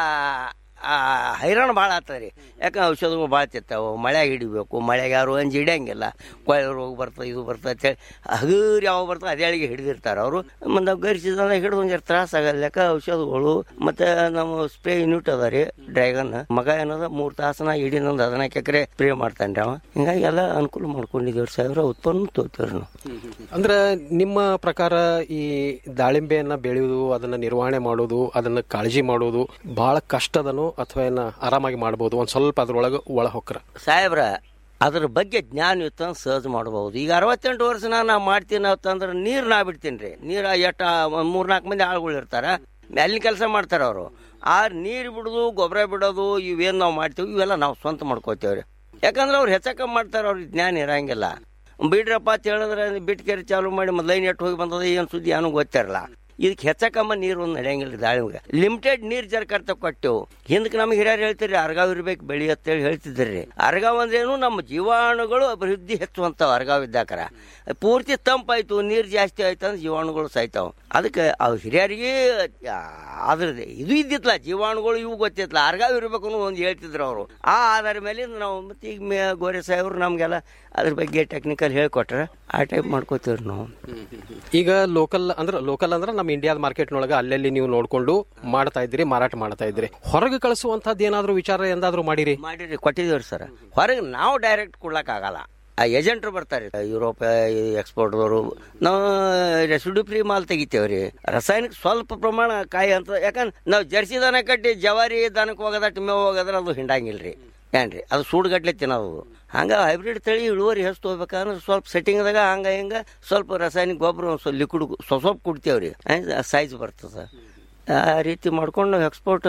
ಆ, ಹೈರಾಣ ಭಾಳ ಆಗ್ತದೆ ರೀ ಯಾಕಂದ್ರೆ ಔಷಧಗಳು ಭಾಳ ತಿರ್ತಾವೆ ಮಳೆಯಾಗ ಹಿಡಿಬೇಕು ಮಳೆಗೆ ಯಾರು ಅಂಜಿ ಹಿಡಿಯಂಗಿಲ್ಲ ಕೊಳೆ ರೋಗ ಬರ್ತದೆ ಇದು ಬರ್ತದೆ ಅಂತೇಳಿ ಹಗರ್ ಯಾವ ಬರ್ತದೆ ಅದೇಳಿಗೆ ಹಿಡಿದಿರ್ತಾರೆ ಅವರು ಮತ್ತು ನಾವು ಗರಿ ಸೀಸನ್ದಾಗ ಹಿಡಿದು ಒಂದು ತ್ರಾಸ ಆಗಲ್ಲ ಯಾಕೆ ಔಷಧಗಳು ಮತ್ತು ನಮ್ಮ ಸ್ಪ್ರೇ ಯೂನಿಟ್ ಅದ ರೀ ಡ್ರ್ಯಾಗನ್ ಮಗ ಏನದ ಮೂರು ತಾಸನ ಇಡೀ ನಂದು ಹದಿನಾಲ್ಕು ಎಕರೆ ಸ್ಪ್ರೇ ಮಾಡ್ತಾನೆ ರೀ ಅವ ಹಿಂಗಾಗಿ ಎಲ್ಲ ಅನುಕೂಲ ಮಾಡ್ಕೊಂಡಿದ್ದೀವಿ ಸಾವಿರ ಉತ್ಪನ್ನ ತೋತೀವ್ರಿ ನಾವು ಅಂದ್ರೆ ನಿಮ್ಮ ಪ್ರಕಾರ ಈ ದಾಳಿಂಬೆಯನ್ನ ಬೆಳೆಯುವುದು ಅದನ್ನ ನಿರ್ವಹಣೆ ಮಾಡೋದು ಅದನ್ನ ಕಾಳಜಿ ಮಾಡೋದು ಬಹಳ ಕಷ್ಟದನು ಅಥವಾ ಏನ ಆರಾಮಾಗಿ ಮಾಡಬಹುದು ಒಂದ್ ಸ್ವಲ್ಪ ಅದ್ರೊಳಗೆ ಒಳ ಹೊಕ್ರ ಸಾಹೇಬ್ರ ಅದ್ರ ಬಗ್ಗೆ ಜ್ಞಾನ ಇತ್ತು ಅಂತ ಸಹಜ ಮಾಡಬಹುದು ಈಗ ಅರವತ್ತೆಂಟು ವರ್ಷ ನಾ ಮಾಡ್ತೀನಿ ಅಂತಂದ್ರೆ ನೀರು ನಾ ಬಿಡ್ತೀನಿ ರೀ ನೀರು ಎಟ್ಟ ಒಂದು ಮೂರ್ನಾಲ್ಕು ಮಂದಿ ಆಳುಗಳು ಇರ್ತಾರ ಅಲ್ಲಿನ ಕೆಲಸ ಮಾಡ್ತಾರೆ ಅವರು ಆ ನೀರು ಬಿಡೋದು ಗೊಬ್ಬರ ಬಿಡೋದು ಇವೇನು ನಾವು ಮಾಡ್ತೀವಿ ಇವೆಲ್ಲ ನಾವು ಸ್ವಂತ ಮಾಡ್ಕೋತೇವ್ರಿ ಯಾಕಂದ್ರೆ ಅವ್ರು ಹೆಚ್ಚಕ ಮಾಡ್ತಾರೆ ಅವ್ರಿಗೆ ಜ್ಞಾನ ಇರಂಗಿಲ್ಲ ಬಿಡ್ರಪ್ಪ ಅಂತ ಹೇಳಿದ್ರೆ ಬಿಟ್ಟು ಕೆರೆ ಚಾಲು ಮಾಡಿ ಮತ್ತೆ ಲೈನ್ ಎಟ್ಟು ಹೋಗಿ ಬಂದದ ಏನು ಸುದ್ದಿ ಏನೂ ಗೊತ್ತಿರಲ್ಲ ಇದಕ್ಕೆ ಹೆಚ್ಚಕಮ್ಮ ನೀರು ಒಂದು ನಡೆಯಂಗಿಲ್ಲ ದಾಳಿಂಬೆ ಲಿಮಿಟೆಡ್ ನೀರು ಜರ್ಕರ್ತ ಕೊಟ್ಟೆವು ಹಿಂದಕ್ಕೆ ನಮಗೆ ಹಿರಿಯರು ಹೇಳ್ತೀರಿ ಅರ್ಗಾವ್ ಇರ್ಬೇಕು ಬೆಳಿ ಅಂತೇಳಿ ಹೇಳ್ತಿದ್ರಿ ಅರ್ಗಾವ್ ಅಂದ್ರೇನು ನಮ್ಮ ಜೀವಾಣುಗಳು ಅಭಿವೃದ್ಧಿ ಹೆಚ್ಚುವಂತಾವ ಅರ್ಗಾವ್ ಇದ್ದಾಕರ ಪೂರ್ತಿ ತಂಪಾಯ್ತು ನೀರು ಜಾಸ್ತಿ ಆಯ್ತು ಅಂದ್ರೆ ಜೀವಾಣುಗಳು ಸಾಯ್ತಾವ ಅದಕ್ಕೆ ಅವ್ ಹಿರಿಯರಿಗೆ ಅದ್ರದ್ದು ಇದು ಇದ್ದಿತ್ತಲ್ಲ ಜೀವಾಣುಗಳು ಇವು ಗೊತ್ತಿತ್ತಲ್ಲ ಅರ್ಗಾವ್ ಇರ್ಬೇಕು ಅನ್ನೋ ಒಂದು ಹೇಳ್ತಿದ್ರು ಅವರು ಆ ಆಧಾರ ಮೇಲೆ ನಾವು ಮತ್ತೆ ಈಗ ಮೇ ಗೋರೆ ಸಾಹೇಬ್ರು ನಮಗೆಲ್ಲ ಅದ್ರ ಬಗ್ಗೆ ಟೆಕ್ನಿಕಲ್ ಹೇಳ್ಕೊಟ್ರೆ ಆ ಟೈಪ್ ಮಾಡ್ಕೋತೀವ್ರಿ ನಾವು ಈಗ ಲೋಕಲ್ ಅಂದ್ರೆ ಲೋಕಲ್ ಅಂದ್ರೆ ನಮ್ಮ ಇಂಡಿಯಾದ ಮಾರ್ಕೆಟ್ನೊಳಗೆ ಅಲ್ಲಲ್ಲಿ ನೀವು ನೋಡ್ಕೊಂಡು ಮಾಡ್ತಾ ಇದ್ರಿ ಮಾರಾಟ ಮಾಡ್ತಾ ಇದ್ರಿ ಹೊರಗೆ ಕಳಿಸುವಂತದ್ದು ಏನಾದ್ರೂ ವಿಚಾರ ಎಂದಾದ್ರೂ ಮಾಡಿರಿ ಮಾಡಿರಿ ಕೊಟ್ಟಿದ್ದೀವ್ರಿ ಸರ್ ಹೊರಗೆ ನಾವು ಡೈರೆಕ್ಟ್ ಕೊಡ್ಲಕ್ಕಾಗಲ್ಲ ಆ ಏಜೆಂಟ್ರು ಬರ್ತಾರೆ ಯುರೋಪ್ ಎಕ್ಸ್ಪೋರ್ಟ್ದವರು ನಾವು ರೆಸಿಡ್ಯೂ ಫ್ರೀ ಮಾಲ್ ತೆಗಿತೇವ್ರಿ ರಾಸಾಯನಿಕ ಸ್ವಲ್ಪ ಪ್ರಮಾಣ ಕಾಯಿ ಅಂತ ಯಾಕಂದ್ರೆ ನಾವು ಜರ್ಸಿ ದನ ಕಟ್ಟಿ ಜವಾರಿ ದನಕ್ಕೆ ಹೋಗೋದಟ್ಟು ಮೇವು ಹೋಗೋದ್ರೆ ಅದು ಹಿಂಡಂಗಿಲ್ರಿ ಏನ್ರಿ ಅದು ಸೂಡುಗಟ್ಲೆ ತಿನ್ನೋದು ಹಂಗ ಹೈಬ್ರಿಡ್ ತಳಿ ಇಳುವರಿ ಹೆಚ್ಚು ಹೋಗ್ಬೇಕಂದ್ರೆ ಸ್ವಲ್ಪ ಸೆಟ್ಟಿಂಗ್ದಾಗ ಹಂಗ ಹಿಂಗ ಸ್ವಲ್ಪ ರಾಸಾಯನಿಕ ಗೊಬ್ಬರ ಒಂದು ಸ್ವಲ್ಪ ಲಿಕ್ವಿಡ್ ಸ್ವಲ್ಪ ಸ್ವಲ್ಪ ಕುಡ್ತೇವ್ರಿ ಸೈಜ್ ಬರ್ತದೆ ಆ ರೀತಿ ಮಾಡ್ಕೊಂಡು ನಾವು ಎಕ್ಸ್ಪೋರ್ಟ್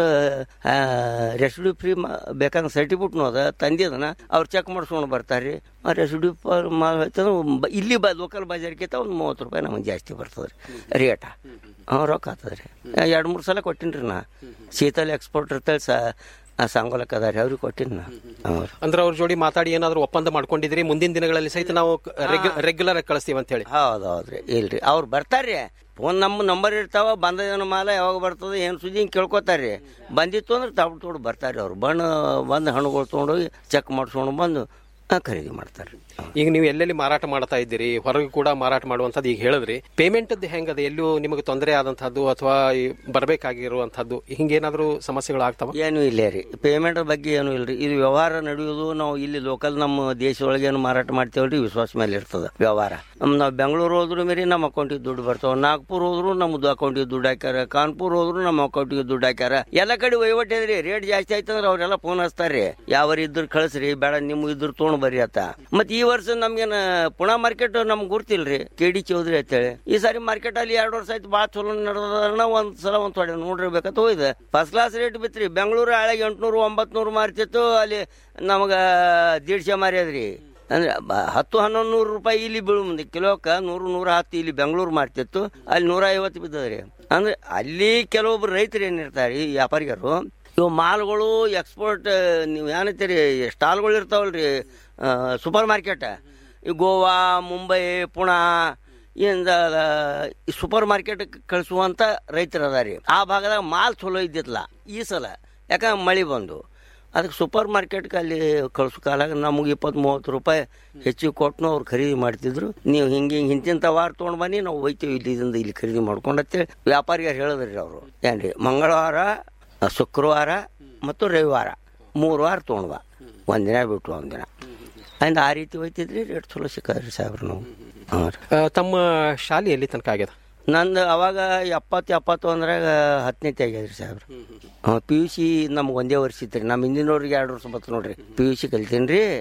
ರೆಸಿಡ್ಯೂ ಫ್ರೀ ಬೇಕಂದ್ರೆ ಸರ್ಟಿಫಿಕೇಟ್ನು ಅದ ತಂದಿದನ ಅವ್ರು ಚೆಕ್ ಮಾಡಿಸ್ಕೊಂಡು ಬರ್ತಾರೆ ಆ ರೆಸಿಡ್ಯೂ ಮಾಲ್ ಹೋಯ್ತಂದ್ರೆ ಬ- ಇಲ್ಲಿ ಬ ಲೋಕಲ್ ಬಜಾರ್ಗಿಂತ ಒಂದು ಮೂವತ್ತು ರೂಪಾಯಿ ನಮಗೆ ಜಾಸ್ತಿ ಬರ್ತದೆ ರೀ ರೇಟ ಹಾಂ ರೊಕ್ಕ ಆಗ್ತದೆ ರೀ ಎರಡು ಮೂರು ಸಲ ಕೊಟ್ಟಿನಿ ರೀ ನಾ ಶೀತಲ್ ಎಕ್ಸ್ಪೋರ್ಟ್ ಇರ್ತೇಳಿ ಸ ಸಂಗೋಲಕ್ಕೆ ಅದಾರಿ ಅವ್ರಿಗೆ ಕೊಟ್ಟಿನಿ ನಾ ಅವ್ರು ಅಂದ್ರೆ ಅವ್ರ ಜೋಡಿ ಮಾತಾಡಿ ಏನಾದ್ರು ಒಪ್ಪಂದ ಮಾಡ್ಕೊಂಡಿದ್ರಿ ಮುಂದಿನ ದಿನಗಳಲ್ಲಿ ಸಹಿತ ನಾವು ರೆಗ್ಯುಲರ್ ಆಗಿ ಕಳಿಸ್ತೀವಿ ಅಂತ ಹೇಳಿ ಹೌದು ಹೌದ್ರಿ ಇಲ್ರಿ ಅವ್ರು ಬರ್ತಾರ್ರಿ ಫೋನ್ ನಮ್ಮ ನಂಬರ್ ಇರ್ತಾವ ಬಂದ ಮಾಲ ಯಾವಾಗ ಬರ್ತದೆ ಏನು ಸುದ್ದಿ ಹಿಂಗೆ ಕೇಳ್ಕೊತಾರ್ರಿ ಬಂದಿತ್ತು ಅಂದ್ರೆ ತಗೊಂಡು ತೊಗೊಂಡು ಬರ್ತಾರೆ ಅವ್ರು ಬಣ್ಣ ಬಂದು ಹಣ್ಣುಗಳು ತೊಗೊಂಡೋಗಿ ಚೆಕ್ ಮಾಡಿಸ್ಕೊಂಡು ಬಂದು ಆ, ಖರೀದಿ ಮಾಡ್ತಾರೆ ಈಗ ನೀವು ಎಲ್ಲೆಲ್ಲಿ ಮಾರಾಟ ಮಾಡ್ತಾ ಇದ್ದೀರಿ ಹೊರಗೆ ಕೂಡ ಮಾರಾಟ ಮಾಡುವಂಥದ್ದು ಈಗ ಹೇಳಿದ್ರಿ ಪೇಮೆಂಟ್ ಹೆಂಗದ ಎಲ್ಲೂ ನಿಮಗೆ ತೊಂದರೆ ಆದಂತಹದ್ದು ಅಥವಾ ಈ ಬರ್ಬೇಕಾಗಿರುವಂತಹದ್ದು ಹಿಂಗೇನಾದ್ರೂ ಸಮಸ್ಯೆಗಳು ಆಗ್ತಾವ ಏನೂ ಇಲ್ಲ ರೀ ಪೇಮೆಂಟ್ ಬಗ್ಗೆ ಏನೂ ಇಲ್ರಿ ಇದು ವ್ಯವಹಾರ ನಡೆಯೋದು ನಾವು ಇಲ್ಲಿ ಲೋಕಲ್ ನಮ್ಮ ದೇಶದೊಳಗೆ ಏನು ಮಾರಾಟ ಮಾಡ್ತೇವಲ್ರಿ ವಿಶ್ವಾಸ ಮೇಲೆ ಇರ್ತದೆ ವ್ಯವಹಾರ ನಮ್ ನಾವು ಬೆಂಗಳೂರು ಹೋದ್ರು ಮೇರಿ ನಮ್ಮ ಅಕೌಂಟಿಗೆ ದುಡ್ಡು ಬರ್ತಾವ ನಾಗ್ಪುರ್ ಹೋದ್ರು ನಮ್ದು ಅಕೌಂಟಿಗೆ ದುಡ್ಡು ಹಾಕ್ಯಾರ ಕಾನ್ಪುರ್ ಹೋದ್ರು ನಮ್ಮ ಅಕೌಂಟಿಗೆ ದುಡ್ಡು ಹಾಕ್ಯಾರ ಎಲ್ಲ ಕಡೆ ವಹಿವಾಟು ಇದ್ರಿ ರೇಟ್ ಜಾಸ್ತಿ ಆಯ್ತಂದ್ರೆ ಅವರೆಲ್ಲ ಫೋನ್ ಹಚ್ತಾರ್ರಿ ಯಾವರು ಇದ್ರ ಕಳಿಸ್ರಿ ಬೇಡ ನಿಮ್ಮ ಇದ್ರ ತೊಗೊಂಡ್ ಬರ್ರಿ ಆತ ಮತ್ ಈ ವರ್ಷ ನಮ್ಗೇನ ಪುಣಾ ಮಾರ್ಕೆಟ್ ನಮ್ಗೆ ಗುರ್ತಿಲ್ರಿ ಕೆ ಡಿ ಚೌಧರಿ ಅಂತೇಳಿ ಈ ಸಾರಿ ಮಾರ್ಕೆಟ್ ಅಲ್ಲಿ ಎರಡು ವರ್ಷ ಆಯ್ತು ಭಾಳ ಚಲೋ ನಡೆದ ಒಂದ್ ಸಲ ಒಂದ್ ತೊಡೆ ನೋಡಿರ್ಬೇಕಂತ ಹೋಯ್ದೆ ಫಸ್ಟ್ ಕ್ಲಾಸ್ ರೇಟ್ ಬಿತ್ರಿ ಬೆಂಗಳೂರು ಹಳೆಗೆ ಎಂಟ್ನೂರು ಒಂಬತ್ನೂರು ಮಾರ್ತಿತ್ತು ಅಲ್ಲಿ ನಮಗ ದೀಡ್ಶೆ ಮಾರ್ಯದ್ರಿ ಅಂದ್ರೆ ಬ- ಹತ್ತು ಹನ್ನೊಂದು ನೂರು ರೂಪಾಯಿ ಇಲ್ಲಿ ಬೀಳು ಮುಂದೆ ಕಿಲೋಕ ನೂರು ನೂರ ಹತ್ತು ಇಲ್ಲಿ ಬೆಂಗಳೂರು ಮಾರ್ತಿತ್ತು ಅಲ್ಲಿ ನೂರ ಐವತ್ತು ಬಿದ್ದದ್ರಿ ಅಂದ್ರೆ ಅಲ್ಲಿ ಕೆಲವೊಬ್ರು ರೈತರು ಏನಿರ್ತಾರೆ ಈ ವ್ಯಾಪಾರಿಗರು ಇವು ಮಾಲ್ಗಳು ಎಕ್ಸ್ಪೋರ್ಟ್ ನೀವು ಏನಂತೀರಿ ಸ್ಟಾಲ್ಗಳು ಇರ್ತಾವಲ್ರಿ ಸೂಪರ್ ಮಾರ್ಕೆಟ್ ಈ ಗೋವಾ ಮುಂಬೈ ಪುಣಾ ಇಂದ ಈ ಸೂಪರ್ ಮಾರ್ಕೆಟ್ ಕಳಿಸುವಂತ ರೈತರು ಅದಾರಿ ಆ ಭಾಗದಾಗ ಮಾಲ್ ಚಲೋ ಇದ್ದಿತ್ತಲ್ಲ ಈ ಸಲ ಯಾಕಂದ್ರೆ ಮಳೆ ಬಂದು ಅದಕ್ಕೆ ಸೂಪರ್ ಮಾರ್ಕೆಟ್ಗೆ ಅಲ್ಲಿ ಕಳ್ಸೋ ಕಾಲಾಗ ನಮಗೆ ಇಪ್ಪತ್ತು ಮೂವತ್ತು ರೂಪಾಯಿ ಹೆಚ್ಚಿಗೆ ಕೊಟ್ಟು ಅವ್ರು ಖರೀದಿ ಮಾಡ್ತಿದ್ರು ನೀವು ಹಿಂಗೆ ಹಿಂಗೆ ಇಂತಿಂಥ ವಾರ ತೊಗೊಂಡು ಬನ್ನಿ ನಾವು ಹೋಯ್ತೀವಿ ಇಲ್ಲಿಂದ ಇಲ್ಲಿ ಖರೀದಿ ಮಾಡ್ಕೊಂಡತ್ತೇಳಿ ವ್ಯಾಪಾರಿಗಾರು ಹೇಳಿದ್ರಿ ಅವರು ಏನ್ರಿ ಮಂಗಳವಾರ ಆ, ಶುಕ್ರವಾರ ಮತ್ತು ರವಿವಾರ ಮೂರು ವಾರ ತೊಗೊಂಡ್ವ ಒಂದಿನ ಬಿಟ್ಟು ಒಂದಿನ ಅಂದ್ ಆ ರೀತಿ ಹೋಯ್ತಿದ್ರಿ ರೇಟ್ ಚಲೋ ಸಿಕ್ಕದ್ರಿ ಸಾಹೇಬ್ರು ನಾವು ಹಾಂ ರೀ ಆ, ತಮ್ಮ ಶಾಲೆ ಎಲ್ಲಿ ತನಕ ಆಗ್ಯದ ನಂದು ಅವಾಗ ಎಪ್ಪತ್ತು ಎಪ್ಪತ್ತು ಅಂದ್ರಾಗ ಹತ್ತನೇ ಆಗ್ಯದ್ರಿ ಸಾಹೇಬ್ರು ಹಾಂ ಪಿ ಯು ಸಿ ನಮ್ಗೆ ಒಂದೇ ವರ್ಷ ಇತ್ತು ರೀ ನಮ್ಮ ಹಿಂದಿನವ್ರಿಗೆ ಎರಡು ವರ್ಷ ಬತ್ತು ನೋಡ್ರಿ ಪಿ ಯು ಸಿ ಕಲ್ತೀನಿ ರೀ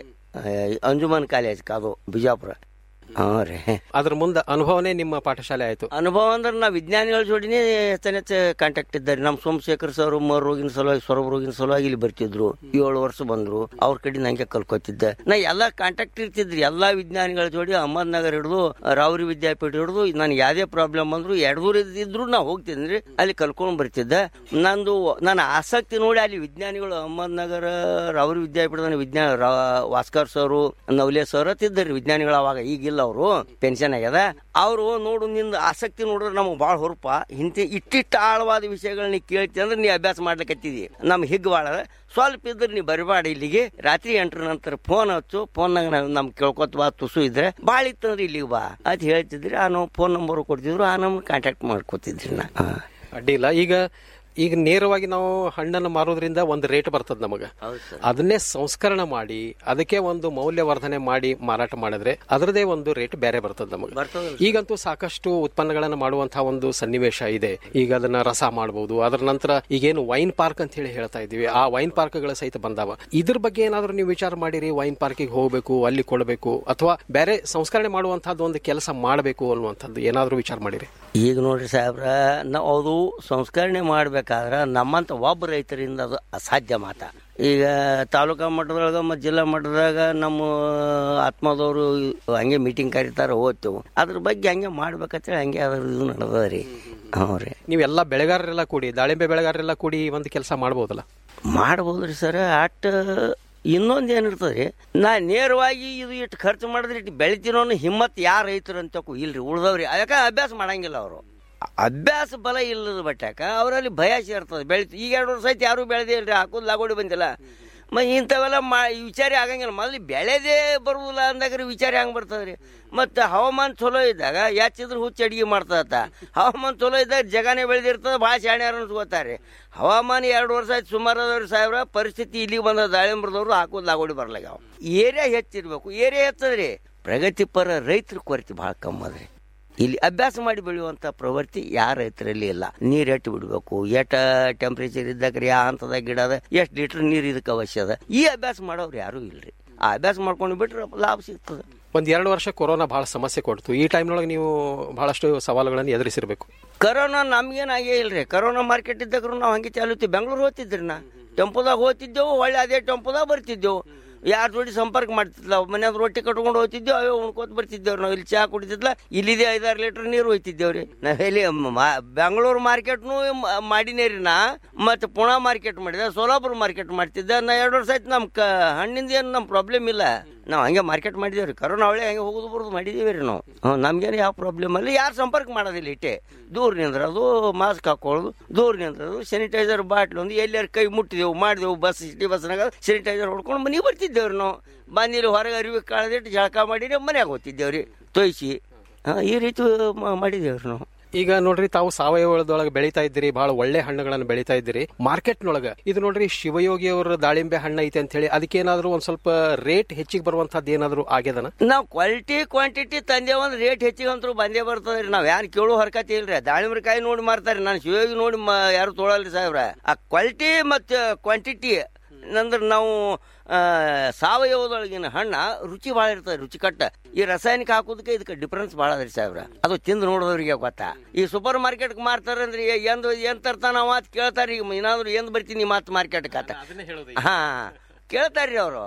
ಅಂಜುಮನ್ ಕಾಲೇಜ್ ಅದು ಬಿಜಾಪುರ ಹಾಂ ರೀ ಅದ್ರ ಮುಂದೆ ಅನುಭವನೇ ನಿಮ್ಮ ಪಾಠಶಾಲೆ ಆಯ್ತು ಅನುಭವ ಅಂದ್ರೆ ನಾವು ವಿಜ್ಞಾನಿಗಳ ಜೋಡಿನೇ ಹೆಚ್ಚು ಕಾಂಟ್ಯಾಕ್ಟ್ ಇದ್ದಾರೆ ನಮ್ಮ ಸೋಮಶೇಖರ್ ಸರ್ ಮರ್ ರೋಗಿನ ಸಲುವಾಗಿ ಸೊರಬ ರೋಗಿನ ಸಲುವಾಗಿ ಇಲ್ಲಿ ಬರ್ತಿದ್ರು ಏಳು ವರ್ಷ ಬಂದ್ರು ಅವ್ರ ಕಡೆ ನಂಗೆ ಕಲ್ಕೊತಿದ್ದೆ ನಾ ಎಲ್ಲ ಕಾಂಟ್ಯಾಕ್ಟ್ ಇರ್ತಿದ್ರಿ ಎಲ್ಲಾ ವಿಜ್ಞಾನಿಗಳ ಜೋಡಿ ಅಹಮದ್ನಗರ್ ಹಿಡಿದು ರಾವ್ರಿ ವಿದ್ಯಾಪೀಠ ಹಿಡಿದು ನನಗೆ ಯಾವುದೇ ಪ್ರಾಬ್ಲಮ್ ಬಂದ್ರು ಎರಡು ದೂರ ಇದ್ರು ನಾ ಹೋಗ್ತಿದ್ರಿ ಅಲ್ಲಿ ಕಲ್ಕೊಂಡ್ ಬರ್ತಿದ್ದೆ ನಂದು ನನ್ನ ಆಸಕ್ತಿ ನೋಡಿ ಅಲ್ಲಿ ವಿಜ್ಞಾನಿಗಳು ಅಹಮದ್ನಗರ ರಾವ್ರಿ ವಿದ್ಯಾಪೀಠದ ವಿಜ್ಞಾನ ರಾ- ವಾಸ್ಕರ್ ಸರು ನವಲೆ ಸರ್ ತಿದ್ದರಿ ವಿಜ್ಞಾನಿಗಳು ಅವಾಗ ಈಗಿಲ್ಲ ಅವರು ಪೆನ್ಷನ್ ಆಗ್ಯದ ಅವರು ನೋಡು ನಿಂದ ಆಸಕ್ತಿ ನೋಡಿದ್ರೆ ನಮಗೆ ಭಾಳ ಹೊರಪ ಇಂತಿ ಇಟ್ಟಿಟ್ಟ ಆಳವಾದ ವಿಷಯಗಳನ್ನ ಕೇಳ್ತಿ ಅಂದ್ರೆ ನೀ ಅಭ್ಯಾಸ ಮಾಡ್ಲಿಕ್ಕತ್ತಿದಿ ನಮ್ ಹಿಗ್ ಭಾಳ ಅದ. ಸ್ವಲ್ಪ ಇದ್ರೆ ನೀ ಬರಬೇಡ ಇಲ್ಲಿಗೆ ರಾತ್ರಿ ಎಂಟರ ನಂತರ ಫೋನ್ ಹಚ್ಚು ಫೋನ್ನಾಗ ನಮ್ ಕೇಳ್ಕೊತ ಬಾ ತುಸು ಇದ್ರೆ ಭಾಳ ಇತ್ತಂದ್ರೆ ಇಲ್ಲಿಗೆ ಬಾ ಅಂತ ಹೇಳ್ತಿದ್ರಿ ಆ ನಾವು ಫೋನ್ ನಂಬರ್ ಕೊಡ್ತಿದ್ರು ಆ ನಮ್ಗೆ ಕಾಂಟ್ಯಾಕ್ಟ್ ಮಾಡ್ಕೊತಿದ್ರಿ ನಾ ಹಾ. ಅಡ್ಡಿಲ್ಲ ಈಗ ಈಗ ನೇರವಾಗಿ ನಾವು ಹಣ್ಣನ್ನು ಮಾರೋದ್ರಿಂದ ಒಂದು ರೇಟ್ ಬರ್ತದ ನಮಗ ಅದನ್ನೇ ಸಂಸ್ಕರಣ ಮಾಡಿ ಅದಕ್ಕೆ ಒಂದು ಮೌಲ್ಯವರ್ಧನೆ ಮಾಡಿ ಮಾರಾಟ ಮಾಡಿದ್ರೆ ಅದರದೇ ಒಂದು ರೇಟ್ ಬೇರೆ ಬರ್ತದ ನಮಗೆ ಈಗಂತೂ ಸಾಕಷ್ಟು ಉತ್ಪನ್ನಗಳನ್ನ ಮಾಡುವಂತಹ ಒಂದು ಸನ್ನಿವೇಶ ಇದೆ ಈಗ ಅದನ್ನ ರಸ ಮಾಡಬಹುದು ಅದರ ನಂತರ ಈಗೇನು ವೈನ್ ಪಾರ್ಕ್ ಅಂತ ಹೇಳಿ ಹೇಳ್ತಾ ಇದೀವಿ ಆ ವೈನ್ ಪಾರ್ಕ್ಗಳ ಸಹಿತ ಬಂದಾವ ಇದ್ರ ಬಗ್ಗೆ ಏನಾದ್ರೂ ನೀವು ವಿಚಾರ ಮಾಡಿರಿ ವೈನ್ ಪಾರ್ಕಿಗೆ ಹೋಗಬೇಕು ಅಲ್ಲಿ ಕೊಡಬೇಕು ಅಥವಾ ಬೇರೆ ಸಂಸ್ಕರಣೆ ಮಾಡುವಂತಹದ್ದು ಒಂದು ಕೆಲಸ ಮಾಡಬೇಕು ಅನ್ನುವಂಥದ್ದು ಏನಾದ್ರೂ ವಿಚಾರ ಮಾಡಿರಿ ಈಗ ನೋಡ್ರಿ ಸಾಹೇಬ್ರ ನಾವು ಅದು ಸಂಸ್ಕರಣೆ ಮಾಡ್ಬೇಕಾದ್ರೆ ನಮ್ಮಂತ ಒಬ್ಬ ರೈತರಿಂದ ಅದು ಅಸಾಧ್ಯ ಮಾತ ಈಗ ತಾಲೂಕಾ ಮಟ್ಟದೊಳಗ ಮತ್ತು ಜಿಲ್ಲಾ ಮಟ್ಟದಾಗ ನಮ್ಮ ಆತ್ಮದವರು ಹಂಗೆ ಮೀಟಿಂಗ್ ಕರೀತಾರ ಹೋಗ್ತೇವೆ ಅದ್ರ ಬಗ್ಗೆ ಹಂಗೆ ಮಾಡ್ಬೇಕಂತೇಳಿ ಹಂಗೆ ಅದ್ರ ಇದು ನಡೆದ ರೀ ಹ್ಞೂ ರೀ ನೀವೆಲ್ಲ ಬೆಳೆಗಾರರೆಲ್ಲ ಕೂಡಿ ದಾಳಿಂಬೆ ಬೆಳೆಗಾರರೆಲ್ಲ ಕೂಡಿ ಒಂದು ಕೆಲಸ ಮಾಡ್ಬೋದಲ್ಲ ಮಾಡ್ಬೋದ್ರಿ ಸರ್ ಅಟ್ ಇನ್ನೊಂದು ಏನಿರ್ತದೆ ರೀ ನಾ ನೇರವಾಗಿ ಇದು ಇಟ್ಟು ಖರ್ಚು ಮಾಡಿದ್ರೆ ಇಟ್ಟು ಬೆಳಿತೀನೋ ಅನ್ನೋ ಹಿಮ್ಮತ್ ಯಾರು ರೈತರು ಅಂತಕ್ಕೂ ಇಲ್ರಿ ಉಳ್ದವ್ರಿ ಯಾಕ ಅಭ್ಯಾಸ ಮಾಡಂಗಿಲ್ಲ ಅವರು ಅಭ್ಯಾಸ ಬಲ ಇಲ್ಲದ ಬಟ್ಟಾಕ ಅವರಲ್ಲಿ ಭಯ ಸೇರ್ತದೆ ಬೆಳಿತು ಈಗ ಎರಡು ವರ್ಷ ಆಯ್ತು ಯಾರು ಬೆಳೆದೇ ಇಲ್ರಿ ಹಾಕೋದು ಲಾಗೋಡಿ ಬಂದಿಲ್ಲ ಮ ಇಂಥವೆಲ್ಲ ಮಾ ವಿಚಾರ ಆಗಂಗಿಲ್ಲ ಮೊದಲು ಬೆಳೆದೇ ಬರುವುದಿಲ್ಲ ಅಂದಾಗ ವಿಚಾರ ಹೆಂಗೆ ಬರ್ತದೆ ರೀ ಮತ್ತು ಹವಾಮಾನ ಚಲೋ ಇದ್ದಾಗ ಯಾಚಿದ್ರೆ ಹುಚ್ಚು ಅಡಿಗೆ ಮಾಡ್ತದ ಹವಾಮಾನ ಚಲೋ ಇದ್ದಾಗ ಜಗನೇ ಬೆಳೆದಿರ್ತದೆ ಭಾಳ ಶಾಣ್ಯಾರ ಅನ್ಸ್ಕೋತಾರೆ ಹವಾಮಾನ ಎರಡು ವರ್ಷ ಆಯ್ತು ಸುಮಾರು ಅದಾವ್ರಿ ಸಾವಿರ ಪರಿಸ್ಥಿತಿ ಇಲ್ಲಿಗೆ ಬಂದ ದಾಳಿಂಬ್ರದವ್ರು ಹಾಕೋದು ಲಾಗೋಡಿ ಬರ್ಲಾಗ್ಯಾವ ಏರಿಯಾ ಹೆಚ್ಚಿರ್ಬೇಕು ಏರಿಯಾ ಹೆಚ್ಚದ್ರಿ ಪ್ರಗತಿಪರ ರೈತರ ಕೊರತೆ ಭಾಳ ಕಮ್ಮಿ ಅದ್ರಿ ಇಲ್ಲಿ ಅಭ್ಯಾಸ ಮಾಡಿ ಬೆಳೆಯುವಂಥ ಪ್ರವೃತ್ತಿ ಯಾರ ರೈತರಲ್ಲಿ ಇಲ್ಲ ನೀರು ಎಟ್ಟು ಬಿಡಬೇಕು ಎಷ್ಟ ಟೆಂಪ್ರೇಚರ್ ಇದ್ದಾಗ ಯಾವ ಹಂತದಾಗ ಗಿಡ ಅದ ಎಷ್ಟು ಲೀಟರ್ ನೀರು ಇದಕ್ಕೆ ಅವಶ್ಯ ಅದ ಈ ಅಭ್ಯಾಸ ಮಾಡೋರು ಯಾರೂ ಇಲ್ರಿ ಆ ಅಭ್ಯಾಸ ಮಾಡ್ಕೊಂಡು ಬಿಟ್ರೆ ಲಾಭ ಸಿಗ್ತದೆ ಒಂದ್ ಎರಡು ವರ್ಷ ಕೊರೋನಾ ಬಹಳ ಸಮಸ್ಯೆ ಕೊಡ್ತು ಈ ಟೈಮ್ನೊಳಗೆ ನೀವು ಬಹಳಷ್ಟು ಸವಾಲುಗಳನ್ನು ಎದುರಿಸಿರ್ಬೇಕು ಕರೋನಾ ನಮ್ಗೇನಾಗೇ ಇಲ್ರಿ ಕರೋನಾ ಮಾರ್ಕೆಟ್ ಇದ್ದಾಗ ನಾವು ಹಂಗೆ ಚಾಲು ಇತ್ತು ಬೆಂಗಳೂರು ಹೋಗ್ತಿದ್ರಿ ನಾ ಟೆಂಪೋದಾಗ ಹೋಗ್ತಿದ್ದೆವು ಒಳ್ಳೆ ಅದೇ ಟೆಂಪೋದಾಗ ಬರ್ತಿದ್ದೆವು ಯಾರ ಜೋಡಿ ಸಂಪರ್ಕ ಮಾಡ್ತಿದ್ಲ ಮನ್ಯಾಗ ರೊಟ್ಟಿ ಕಟ್ಕೊಂಡು ಹೋಗ್ತಿದ್ದೆವು ಅವೇ ಉಣ್ಕೋತ ಬರ್ತಿದ್ದೇವ್ರಿ ನಾವು ಇಲ್ಲಿ ಚಹಾ ಕುಡಿತಿದ್ಲ ಇಲ್ಲಿದೆ ಐದಾರು ಲೀಟರ್ ನೀರು ಹೋಯ್ತಿದ್ದೇವ್ರಿ ನಾವೆಲ್ಲಿ ಬೆಂಗಳೂರು ಮಾರ್ಕೆಟ್ನು ಮಾಡಿನೇ ರೀ ನಾ ಮತ್ತೆ ಪುಣಾ ಮಾರ್ಕೆಟ್ ಮಾಡಿದೆ ಸೋಲಾಪುರ ಮಾರ್ಕೆಟ್ ಮಾಡ್ತಿದ್ದೆ ನಾ ಎರಡು ವರ್ಷ ಆಯ್ತು ನಮ್ಮ ಕ ಹಣ್ಣಿಂದ ಏನು ನಮ್ಮ ಪ್ರಾಬ್ಲಮ್ ಇಲ್ಲ ನಾವು ಹಂಗೆ ಮಾರ್ಕೆಟ್ ಮಾಡಿದೇವ್ರಿ ಕರೋನಾ ಒಳ್ಳೆ ಹಂಗೆ ಹೋಗೋದು ಬರೋದು ಮಾಡಿದೀವಿ ರೀ ನಾವು ಹ್ಞೂ ನಮ್ಗೇನು ಯಾವ ಪ್ರಾಬ್ಲಮ್ ಇಲ್ಲ ಯಾರು ಸಂಪರ್ಕ ಮಾಡೋದಿಲ್ಲ ಇಟ್ಟೆ ದೂರ ನಿಂದ್ರದು ಮಾಸ್ಕ್ ಹಾಕೊಳ್ಳೋದು ದೂರ ನಿಂದ್ರದು ಸ್ಯಾನಿಟೈಸರ್ ಬಾಟ್ಲ್ ಒಂದು ಎಲ್ಲಾರು ಕೈ ಮುಟ್ಟಿದೆವು ಮಾಡಿದೆವು ಬಸ್ ಸಿಟಿ ಬಸ್ನಾಗ ಸ್ಯಾನಿಟೈಸರ್ ಹೊಡ್ಕೊಂಡು ಮನೆಗೆ ಬರ್ತಿದ್ದೇವ್ರಿ ನಾವು ಬಂದಿಲ್ಲಿ ಹೊರಗೆ ಅರಿವಿ ಕಾಳದಿಟ್ಟು ಜಳಕ ಮಾಡಿ ಮನ್ಯಾಗ ಹೋಗ್ತಿದ್ದೇವ್ರಿ ತೊಯ್ಸಿ ಹಾಂ ಈ ರೀತಿ ಮ- ಮಾಡಿದೇವ್ರಿ ನಾವು ಈಗ ನೋಡ್ರಿ ತಾವು ಸಾವಯವದೊಳಗೆ ಬೆಳೀತಾ ಇದ್ದೀರಿ ಬಹಳ ಒಳ್ಳೆ ಹಣ್ಣುಗಳನ್ನು ಬೆಳೀತಾ ಇದ್ದೀರಿ ಮಾರ್ಕೆಟ್ ನೊಳಗ ಇದು ನೋಡ್ರಿ ಶಿವಯೋಗಿ ಅವರ ದಾಳಿಂಬೆ ಹಣ್ಣು ಐತೆ ಅಂತ ಹೇಳಿ ಅದಕ್ಕೇನಾದ್ರೂ ಒಂದ್ ಸ್ವಲ್ಪ ರೇಟ್ ಹೆಚ್ಚಿಗೆ ಬರುವಂತದ್ದು ಏನಾದ್ರು ಆಗ್ಯದನ ನಾವು ಕ್ವಾಲಿಟಿ ಕ್ವಾಂಟಿಟಿ ತಂದೇವ ಅಂದ್ರೆ ರೇಟ್ ಹೆಚ್ಚಿಗೆ ಅಂತೂ ಬಂದೇ ಬರ್ತದೆ ರೀ ನಾವು ಯಾರು ಕೇಳೋ ಹರ್ಕತಿ ಇಲ್ರಿ ದಾಳಿಂಬ್ರಕಾಯಿ ನೋಡಿ ಮಾರ್ತಾರೆ ನಾನು ಶಿವಯೋಗಿ ನೋಡಿ ಮ- ಯಾರು ತೊಗೊಳಲ್ರಿ ಸಾಹೇಬ್ರ ಆ ಕ್ವಾಲಿಟಿ ಮತ್ತು ಕ್ವಾಂಟಿಟಿ ಅಂದ್ರೆ ನಾವು ಆ, ಸಾವಯವದೊಳಗಿನ ಹಣ್ಣ ರುಚಿ ಭಾಳ ಇರ್ತದೆ ರುಚಿಕಟ್ಟ ಈ ರಾಸಾಯನಿಕ ಹಾಕೋದಕ್ಕೆ ಇದಕ್ಕೆ ಡಿಫ್ರೆನ್ಸ್ ಭಾಳ ಅದ್ರಿ ಸಾಹೇಬ್ರ ಅದು ತಿಂದು ನೋಡೋದ್ರಿಗೆ ಗೊತ್ತಾ ಈ ಸೂಪರ್ ಮಾರ್ಕೆಟ್ ಮಾರ್ತಾರೆ ಅಂದ್ರೆ ಎಂದು ಏನ್ ತರ್ತಾನ ಮಾತು ಕೇಳ್ತಾರೆ ಈಗ ಏನಾದ್ರು ಎಂದ್ ಬರ್ತೀನಿ ಮಾತು ಮಾರ್ಕೆಟ್ ಕಾತ ಹಾ ಕೇಳ್ತಾರ್ರಿ ಅವರು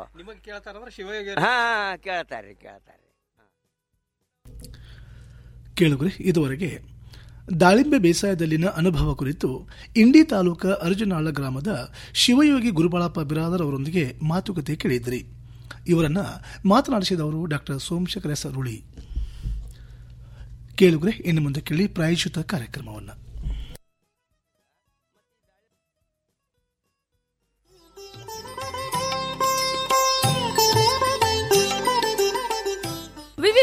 ಹಾ ಕೇಳ್ತಾರ್ರಿ ಕೇಳ್ತಾರೆ ಕೇಳುಗರೆ ಇದುವರೆಗೆ ದಾಳಿಂಬೆ ಬೇಸಾಯದಲ್ಲಿನ ಅನುಭವ ಕುರಿತು ಇಂಡಿ ತಾಲೂಕ ಅರ್ಜುನಾಳ ಗ್ರಾಮದ ಶಿವಯೋಗಿ ಗುರುಬಾಳಪ್ಪ ಬಿರಾದರ್ ಅವರೊಂದಿಗೆ ಮಾತುಕತೆ ಕೇಳಿದ್ರಿ ಇವರನ್ನ ಮಾತನಾಡಿಸಿದವರು ಡಾಕ್ಟರ್ ಸೋಮಶೇಖರ ಸರುಳಿ ಕೇಳುಗರೆ ಇನ್ನು ಮುಂದೆ ಕೇಳಿ ಪ್ರಾಯಶ್ಚಿತ ಕಾರ್ಯಕ್ರಮವನ್ನು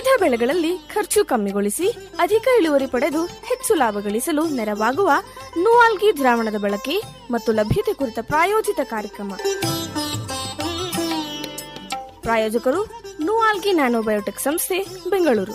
ವಿವಿಧ ಬೆಳೆಗಳಲ್ಲಿ ಖರ್ಚು ಕಮ್ಮಿಗೊಳಿಸಿ ಅಧಿಕ ಇಳುವರಿ ಪಡೆದು ಹೆಚ್ಚು ಲಾಭ ಗಳಿಸಲು ನೆರವಾಗುವ ನೂವಾಲ್ಗಿ ದ್ರಾವಣದ ಬಳಕೆ ಮತ್ತು ಲಭ್ಯತೆ ಕುರಿತ ಪ್ರಾಯೋಜಿತ ಕಾರ್ಯಕ್ರಮ ಪ್ರಾಯೋಜಕರು ನೂವಾಲ್ಗಿ ನ್ಯಾನೋಬಯೋಟೆಕ್ ಸಂಸ್ಥೆ ಬೆಂಗಳೂರು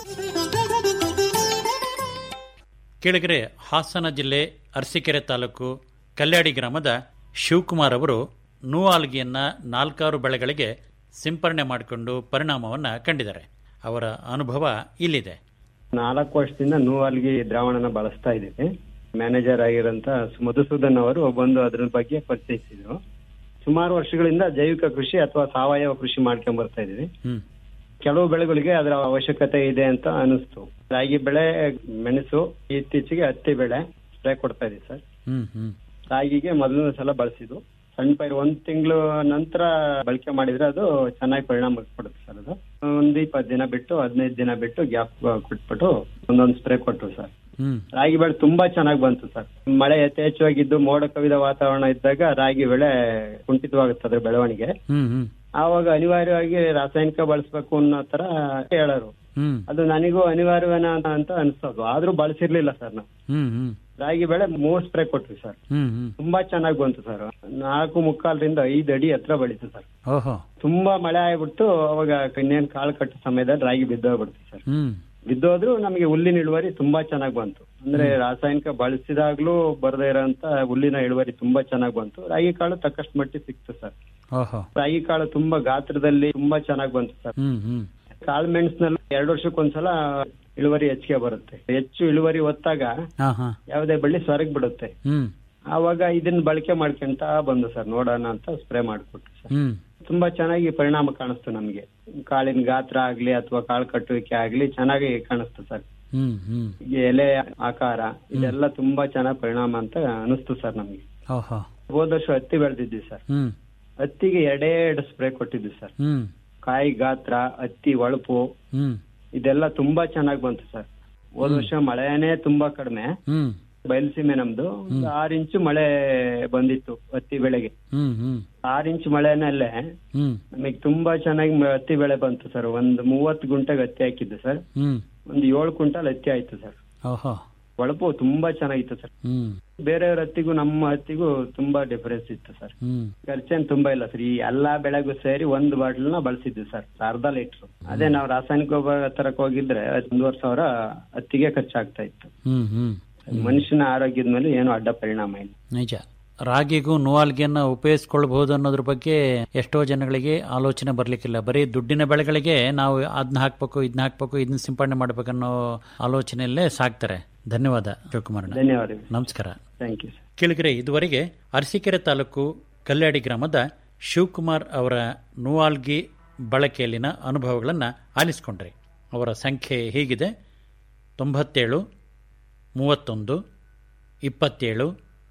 ಕೆಳಗರೆ ಹಾಸನ ಜಿಲ್ಲೆ ಅರಸೀಕೆರೆ ತಾಲೂಕು ಕಲ್ಯಾಡಿ ಗ್ರಾಮದ ಶಿವಕುಮಾರ್ ಅವರು ನೂವಾಲ್ಗಿಯನ್ನ ನಾಲ್ಕಾರು ಬೆಳೆಗಳಿಗೆ ಸಿಂಪರಣೆ ಮಾಡಿಕೊಂಡು ಪರಿಣಾಮವನ್ನು ಕಂಡಿದ್ದಾರೆ ಅವರ ಅನುಭವ ಇಲ್ಲಿದೆ ನಾಲ್ಕು ವರ್ಷದಿಂದ ನೂವಲ್ಗಿ ದ್ರಾವಣನ ಬಳಸ್ತಾ ಇದ್ದೀವಿ ಮ್ಯಾನೇಜರ್ ಆಗಿರೋಂತ ಮಧುಸೂದನ್ ಅವರು ಬಂದು ಅದ್ರ ಬಗ್ಗೆ ಪರಿಚಯಿಸಿದ್ರು ಸುಮಾರು ವರ್ಷಗಳಿಂದ ಜೈವಿಕ ಕೃಷಿ ಅಥವಾ ಸಾವಯವ ಕೃಷಿ ಮಾಡ್ಕೊಂಡ್ ಬರ್ತಾ ಇದೀವಿ ಕೆಲವು ಬೆಳೆಗಳಿಗೆ ಅದರ ಅವಶ್ಯಕತೆ ಇದೆ ಅಂತ ಅನಿಸ್ತು ರಾಗಿ ಬೆಳೆ ಮೆಣಸು ಇತ್ತೀಚೆಗೆ ಹತ್ತಿ ಬೆಳೆ ಸ್ಪ್ರೇ ಕೊಡ್ತಾ ಇದೀವಿ ಸರ್ ಹ್ಮ್ ಹ್ಮ್ ರಾಗಿಗೆ ಮೊದಲನೇ ಸಲ ಬಳಸಿದ್ದು ಸಣ್ಣ ಪೈರು ಒಂದ್ ತಿಂಗಳು ನಂತರ ಬಳಕೆ ಮಾಡಿದ್ರೆ ಅದು ಚೆನ್ನಾಗಿ ಪರಿಣಾಮ ಕೊಡುತ್ತೆ ಸರ್ ಅದು ಒಂದ್ ಇಪ್ಪತ್ತು ದಿನ ಬಿಟ್ಟು ಹದಿನೈದು ದಿನ ಬಿಟ್ಟು ಗ್ಯಾಪ್ ಕೊಟ್ಬಿಟ್ಟು ಒಂದೊಂದು ಸ್ಪ್ರೇ ಕೊಟ್ರು ಸರ್ ಹ್ಮ್ ರಾಗಿ ಬೆಳೆ ತುಂಬಾ ಚೆನ್ನಾಗಿ ಬಂತು ಸರ್ ಮಳೆ ಯಥೇಚ್ಛವಾಗಿದ್ದು ಮೋಡ ಕವಿದ ವಾತಾವರಣ ಇದ್ದಾಗ ರಾಗಿ ಬೆಳೆ ಕುಂಠಿತವಾಗುತ್ತೆ ಅದ್ರ ಬೆಳವಣಿಗೆ ಹ್ಮ್ ಹ್ಮ್ ಆವಾಗ ಅನಿವಾರ್ಯವಾಗಿ ರಾಸಾಯನಿಕ ಬಳಸ್ಬೇಕು ಅನ್ನೋ ತರ ಹೇಳೋರು ಹ್ಮ್ ಅದು ನನಗೂ ಅನಿವಾರ್ಯವೇನ ಅಂತ ಅನ್ಸೋದು ಆದ್ರೂ ಬಳಸಿರ್ಲಿಲ್ಲ ಸರ್ ನಾವು ಹ್ಮ್ ಹ್ಮ್ ರಾಗಿ ಬೆಳೆ ಮೂರ್ ಸ್ಪ್ರೇ ಕೊಟ್ವಿ ಸರ್ ಹ್ಮ್ ಹ್ಮ್ ತುಂಬಾ ಚೆನ್ನಾಗಿ ಬಂತು ಸರ್ ನಾಲ್ಕು ಮುಕ್ಕಾಲರಿಂದ ಐದು ಅಡಿ ಹತ್ರ ಬೆಳೀತು ಸರ್ ಓಹೋ ತುಂಬಾ ಮಳೆ ಆಗ್ಬಿಟ್ಟು ಅವಾಗ ಇನ್ನೇನ್ ಕಾಳು ಕಟ್ಟೋ ಸಮಯದಲ್ಲಿ ರಾಗಿ ಬಿದ್ದೋಗ್ಬಿಡ್ತು ಸರ್ ಹ್ಮ್ ಬಿದ್ದೋದ್ರು ನಮಗೆ ಹುಲ್ಲಿನ ಇಳುವರಿ ತುಂಬಾ ಚೆನ್ನಾಗಿ ಬಂತು ಅಂದ್ರೆ ರಾಸಾಯನಿಕ ಬಳಸಿದಾಗ್ಲೂ ಬರದೇ ಇರೋಂತ ಹುಲ್ಲಿನ ಇಳುವರಿ ತುಂಬಾ ಚೆನ್ನಾಗಿ ಬಂತು ರಾಗಿ ಕಾಳು ತಕ್ಕಷ್ಟು ಮಟ್ಟಿಗೆ ಸಿಕ್ತು ಸರ್ ಓಹೋ ರಾಗಿ ಕಾಳು ತುಂಬಾ ಗಾತ್ರದಲ್ಲಿ ತುಂಬಾ ಚೆನ್ನಾಗಿ ಬಂತು ಸರ್ ಹ್ಮ್ ಹ್ಮ್ ಕಾಳು ಮೆಣಸಿನಲ್ಲಿ ಎರಡು ವರ್ಷಕ್ಕೊಂದ್ಸಲ ಇಳುವರಿ ಹೆಚ್ಚಿಗೆ ಬರುತ್ತೆ ಹೆಚ್ಚು ಇಳುವರಿ ಹೊತ್ತಾಗ ಹಾ ಹಾ ಯಾವುದೇ ಬಳ್ಳಿ ಸೊರಗ್ ಬಿಡುತ್ತೆ ಹ್ಮ್ ಆವಾಗ ಇದನ್ನ ಬಳಕೆ ಮಾಡ್ಕೊಂತ ಬಂದು ಸರ್ ನೋಡೋಣ ಅಂತ ಸ್ಪ್ರೇ ಮಾಡಿಕೊಟ್ರು ಸರ್ ಹ್ಮ್ ತುಂಬಾ ಚೆನ್ನಾಗಿ ಪರಿಣಾಮ ಕಾಣಿಸ್ತು ನಮ್ಗೆ ಕಾಳಿನ ಗಾತ್ರ ಆಗ್ಲಿ ಅಥವಾ ಕಾಳು ಕಟ್ಟುವಿಕೆ ಆಗ್ಲಿ ಚೆನ್ನಾಗಿ ಕಾಣಿಸ್ತು ಸರ್ ಹ್ಮ್ ಹ್ಮ್ ಈ ಎಲೆ ಆಕಾರ ಇದೆಲ್ಲ ತುಂಬಾ ಚೆನ್ನಾಗಿ ಪರಿಣಾಮ ಅಂತ ಅನಿಸ್ತು ಸರ್ ನಮ್ಗೆ ಓಹೋ ಹೋದ ವರ್ಷ ಹತ್ತಿ ಬೆಳೆದಿದ್ವಿ ಸರ್ ಹ್ಮ್ ಹತ್ತಿಗೆ ಎರಡೇ ಎರಡು ಸ್ಪ್ರೇ ಕೊಟ್ಟಿದ್ವಿ ಸರ್ ಹ್ಮ್ ಕಾಯಿ ಗಾತ್ರ ಹತ್ತಿ ಒಳಪು ಹ್ಮ್ ಇದೆಲ್ಲ ತುಂಬಾ ಚೆನ್ನಾಗಿ ಬಂತು ಸರ್ ಹೋದ ವರ್ಷ ಮಳೆನೇ ತುಂಬಾ ಕಡಿಮೆ ಹ್ಮ್ ಬಯಲುಸೀಮೆ ನಮ್ದು ಒಂದು ಆರ್ ಇಂಚು ಮಳೆ ಬಂದಿತ್ತು ಹತ್ತಿ ಬೆಳೆಗೆ ಹ್ಮ್ ಹ್ಮ್ ಆರ್ ಇಂಚ್ ಮಳೆನಲ್ಲೇ ಹ್ಮ್ ನಮಗೆ ತುಂಬಾ ಚೆನ್ನಾಗಿ ಮ- ಹತ್ತಿ ಬೆಳೆ ಬಂತು ಸರ್ ಒಂದು ಮೂವತ್ತು ಗುಂಟೆಗೆ ಹತ್ತಿ ಹಾಕಿದ್ದು ಸರ್ ಹ್ಮ್ ಒಂದು ಏಳು ಕ್ವಿಂಟಲ್ ಹತ್ತಿ ಆಯ್ತು ಸರ್ ಓಹೋ ಒಳಪು ತುಂಬಾ ಚೆನ್ನಾಗಿತ್ತು ಸರ್ ಹ್ಮ್ ಬೇರೆಯವ್ರ ಹತ್ತಿಗೂ ನಮ್ಮ ಹತ್ತಿಗೂ ತುಂಬಾ ಡಿಫರೆನ್ಸ್ ಇತ್ತು ಸರ್ ಹ್ಮ್ ಖರ್ಚೇನ್ ತುಂಬಾ ಇಲ್ಲ ಸರ್ ಈ ಎಲ್ಲಾ ಬೆಳೆಗೂ ಸೇರಿ ಒಂದು ಬಾಟಲ್ ನ ಬಳಸಿದ್ವಿ ಸರ್ ಅರ್ಧ ಲೀಟರ್ ಅದೇ ನಾವು ರಾಸಾಯನಿಕ ಗೊಬ್ಬರ ತರಕ್ ಹೋಗಿದ್ರೆ ಒಂದೂವರೆ ಸಾವಿರ ಹತ್ತಿಗೆ ಖರ್ಚಾಗ್ತಾ ಇತ್ತು ಹ್ಮ್ ಹ್ಮ್ ಮನುಷ್ಯನ ಆರೋಗ್ಯದ ಮೇಲೆ ಏನು ಅಡ್ಡ ಪರಿಣಾಮ ಇಲ್ಲ ನಿಜ ರಾಗಿಗೂ ನೂವಾಲ್ಗಿಯನ್ನ ಉಪಯೋಗಿಸ್ಕೊಳ್ಬಹುದು ಅನ್ನೋದ್ರ ಬಗ್ಗೆ ಎಷ್ಟೋ ಜನಗಳಿಗೆ ಆಲೋಚನೆ ಬರ್ಲಿಕ್ಕಿಲ್ಲ ಬರೀ ದುಡ್ಡಿನ ಬೆಳೆಗಳಿಗೆ ನಾವು ಅದನ್ನ ಹಾಕ್ಬೇಕು ಇದನ್ನ ಹಾಕ್ಬೇಕು ಇದನ್ನ ಸಿಂಪಡಣೆ ಮಾಡ್ಬೇಕನ್ನೋ ಆಲೋಚನೆಯಲ್ಲೇ ಸಾಕ್ತಾರೆ ಧನ್ಯವಾದ ಶಿವಕುಮಾರ್ ಧನ್ಯವಾದಗಳು ನಮಸ್ಕಾರ ಥ್ಯಾಂಕ್ ಯು ಸರ್ ಕೇಳಿದರೆ ಇದುವರೆಗೆ ಅರಸೀಕೆರೆ ತಾಲೂಕು ಕಲ್ಯಾಡಿ ಗ್ರಾಮದ ಶಿವಕುಮಾರ್ ಅವರ ನೂವಾಲ್ಗಿ ಬಳಕೆಯಲ್ಲಿನ ಅನುಭವಗಳನ್ನು ಆಲಿಸಿಕೊಂಡ್ರಿ ಅವರ ಸಂಖ್ಯೆ ಹೀಗಿದೆ ತೊಂಬತ್ತೇಳು ಮೂವತ್ತೊಂದು ಇಪ್ಪತ್ತೇಳು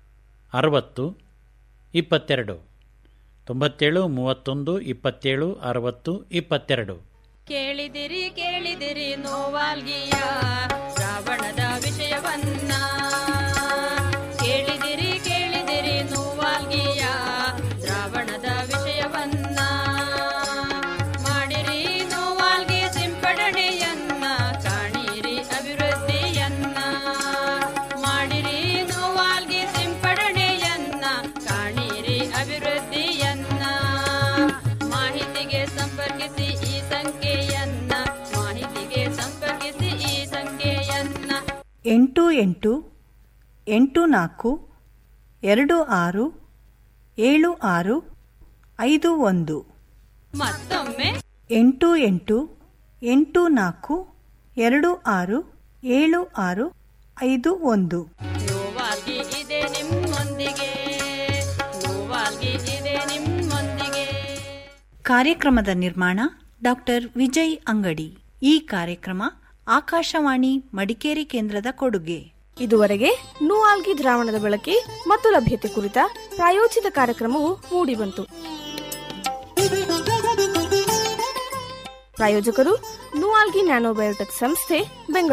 ಅರವತ್ತು ಇಪ್ಪತ್ತೆರಡು ತೊಂಬತ್ತೇಳು ಮೂವತ್ತೊಂದು ಇಪ್ಪತ್ತೇಳು ಅರವತ್ತು ಇಪ್ಪತ್ತೆರಡು ಕೇಳಿದಿರಿ ಕೇಳಿದಿರಿ ನೋವಾಲ್ಗಿಯ ಶ್ರಾವಣದ ವಿಷಯವನ್ನ ಕೇಳಿದಿರಿ ಕೇಳಿದಿರಿ ನೋವಾಲ್ಗಿಯ ಶ್ರಾವಣದ ವಿಷಯವನ್ನ ಮಾಡಿರಿ ನೋವಾಲ್ಗಿ ಸಿಂಪಡಣೆಯನ್ನ ಕಾಣಿರಿ ಅಭಿವೃದ್ಧಿಯನ್ನ ಮಾಡಿರಿ ನೋವಾಲ್ಗಿ ಸಿಂಪಡಣೆಯನ್ನ ಕಾಣಿರಿ ಅಭಿವೃದ್ಧಿಯನ್ನ ಮಾಹಿತಿಗೆ ಸಂಪರ್ಕಿಸಿ ಈ ಸಂಖ್ಯೆಯನ್ನ ಮಾಹಿತಿಗೆ ಸಂಪರ್ಕಿಸಿ ಈ ಸಂಖ್ಯೆಯನ್ನ ಎಂಟು ಎಂಟು ಎಂಟು ನಾಲ್ಕು ಎರಡು ಆರು ಏಳು ಆರು ಐದು ಒಂದು ಮತ್ತೊಮ್ಮೆ ಎಂಟು ಎಂಟು ಎಂಟು ನಾಲ್ಕು ಎರಡು ಆರು ಏಳು ಆರು ಐದು ಒಂದು ನೋವಾಗಿ ಇದೆ ನಿಮ್ಮೊಂದಿಗೆ ನೋವಾಗಿ ಇದೆ ನಿಮ್ಮೊಂದಿಗೆ ಕಾರ್ಯಕ್ರಮದ ನಿರ್ಮಾಣ ಡಾಕ್ಟರ್ ವಿಜಯ್ ಅಂಗಡಿ ಈ ಕಾರ್ಯಕ್ರಮ ಆಕಾಶವಾಣಿ ಮಡಿಕೇರಿ ಕೇಂದ್ರದ ಕೊಡುಗೆ ಇದುವರೆಗೆ ನೂಆಲ್ಗಿ ದ್ರಾವಣದ ಬಳಕೆ ಮತ್ತು ಲಭ್ಯತೆ ಕುರಿತ ಪ್ರಾಯೋಜಿತ ಕಾರ್ಯಕ್ರಮವು ಮೂಡಿಬಂತು ಪ್ರಾಯೋಜಕರು ನೂಆಲ್ಗಿ ನ್ಯಾನೋಬಯೋಟೆಕ್ ಸಂಸ್ಥೆ ಬೆಂಗಳೂರು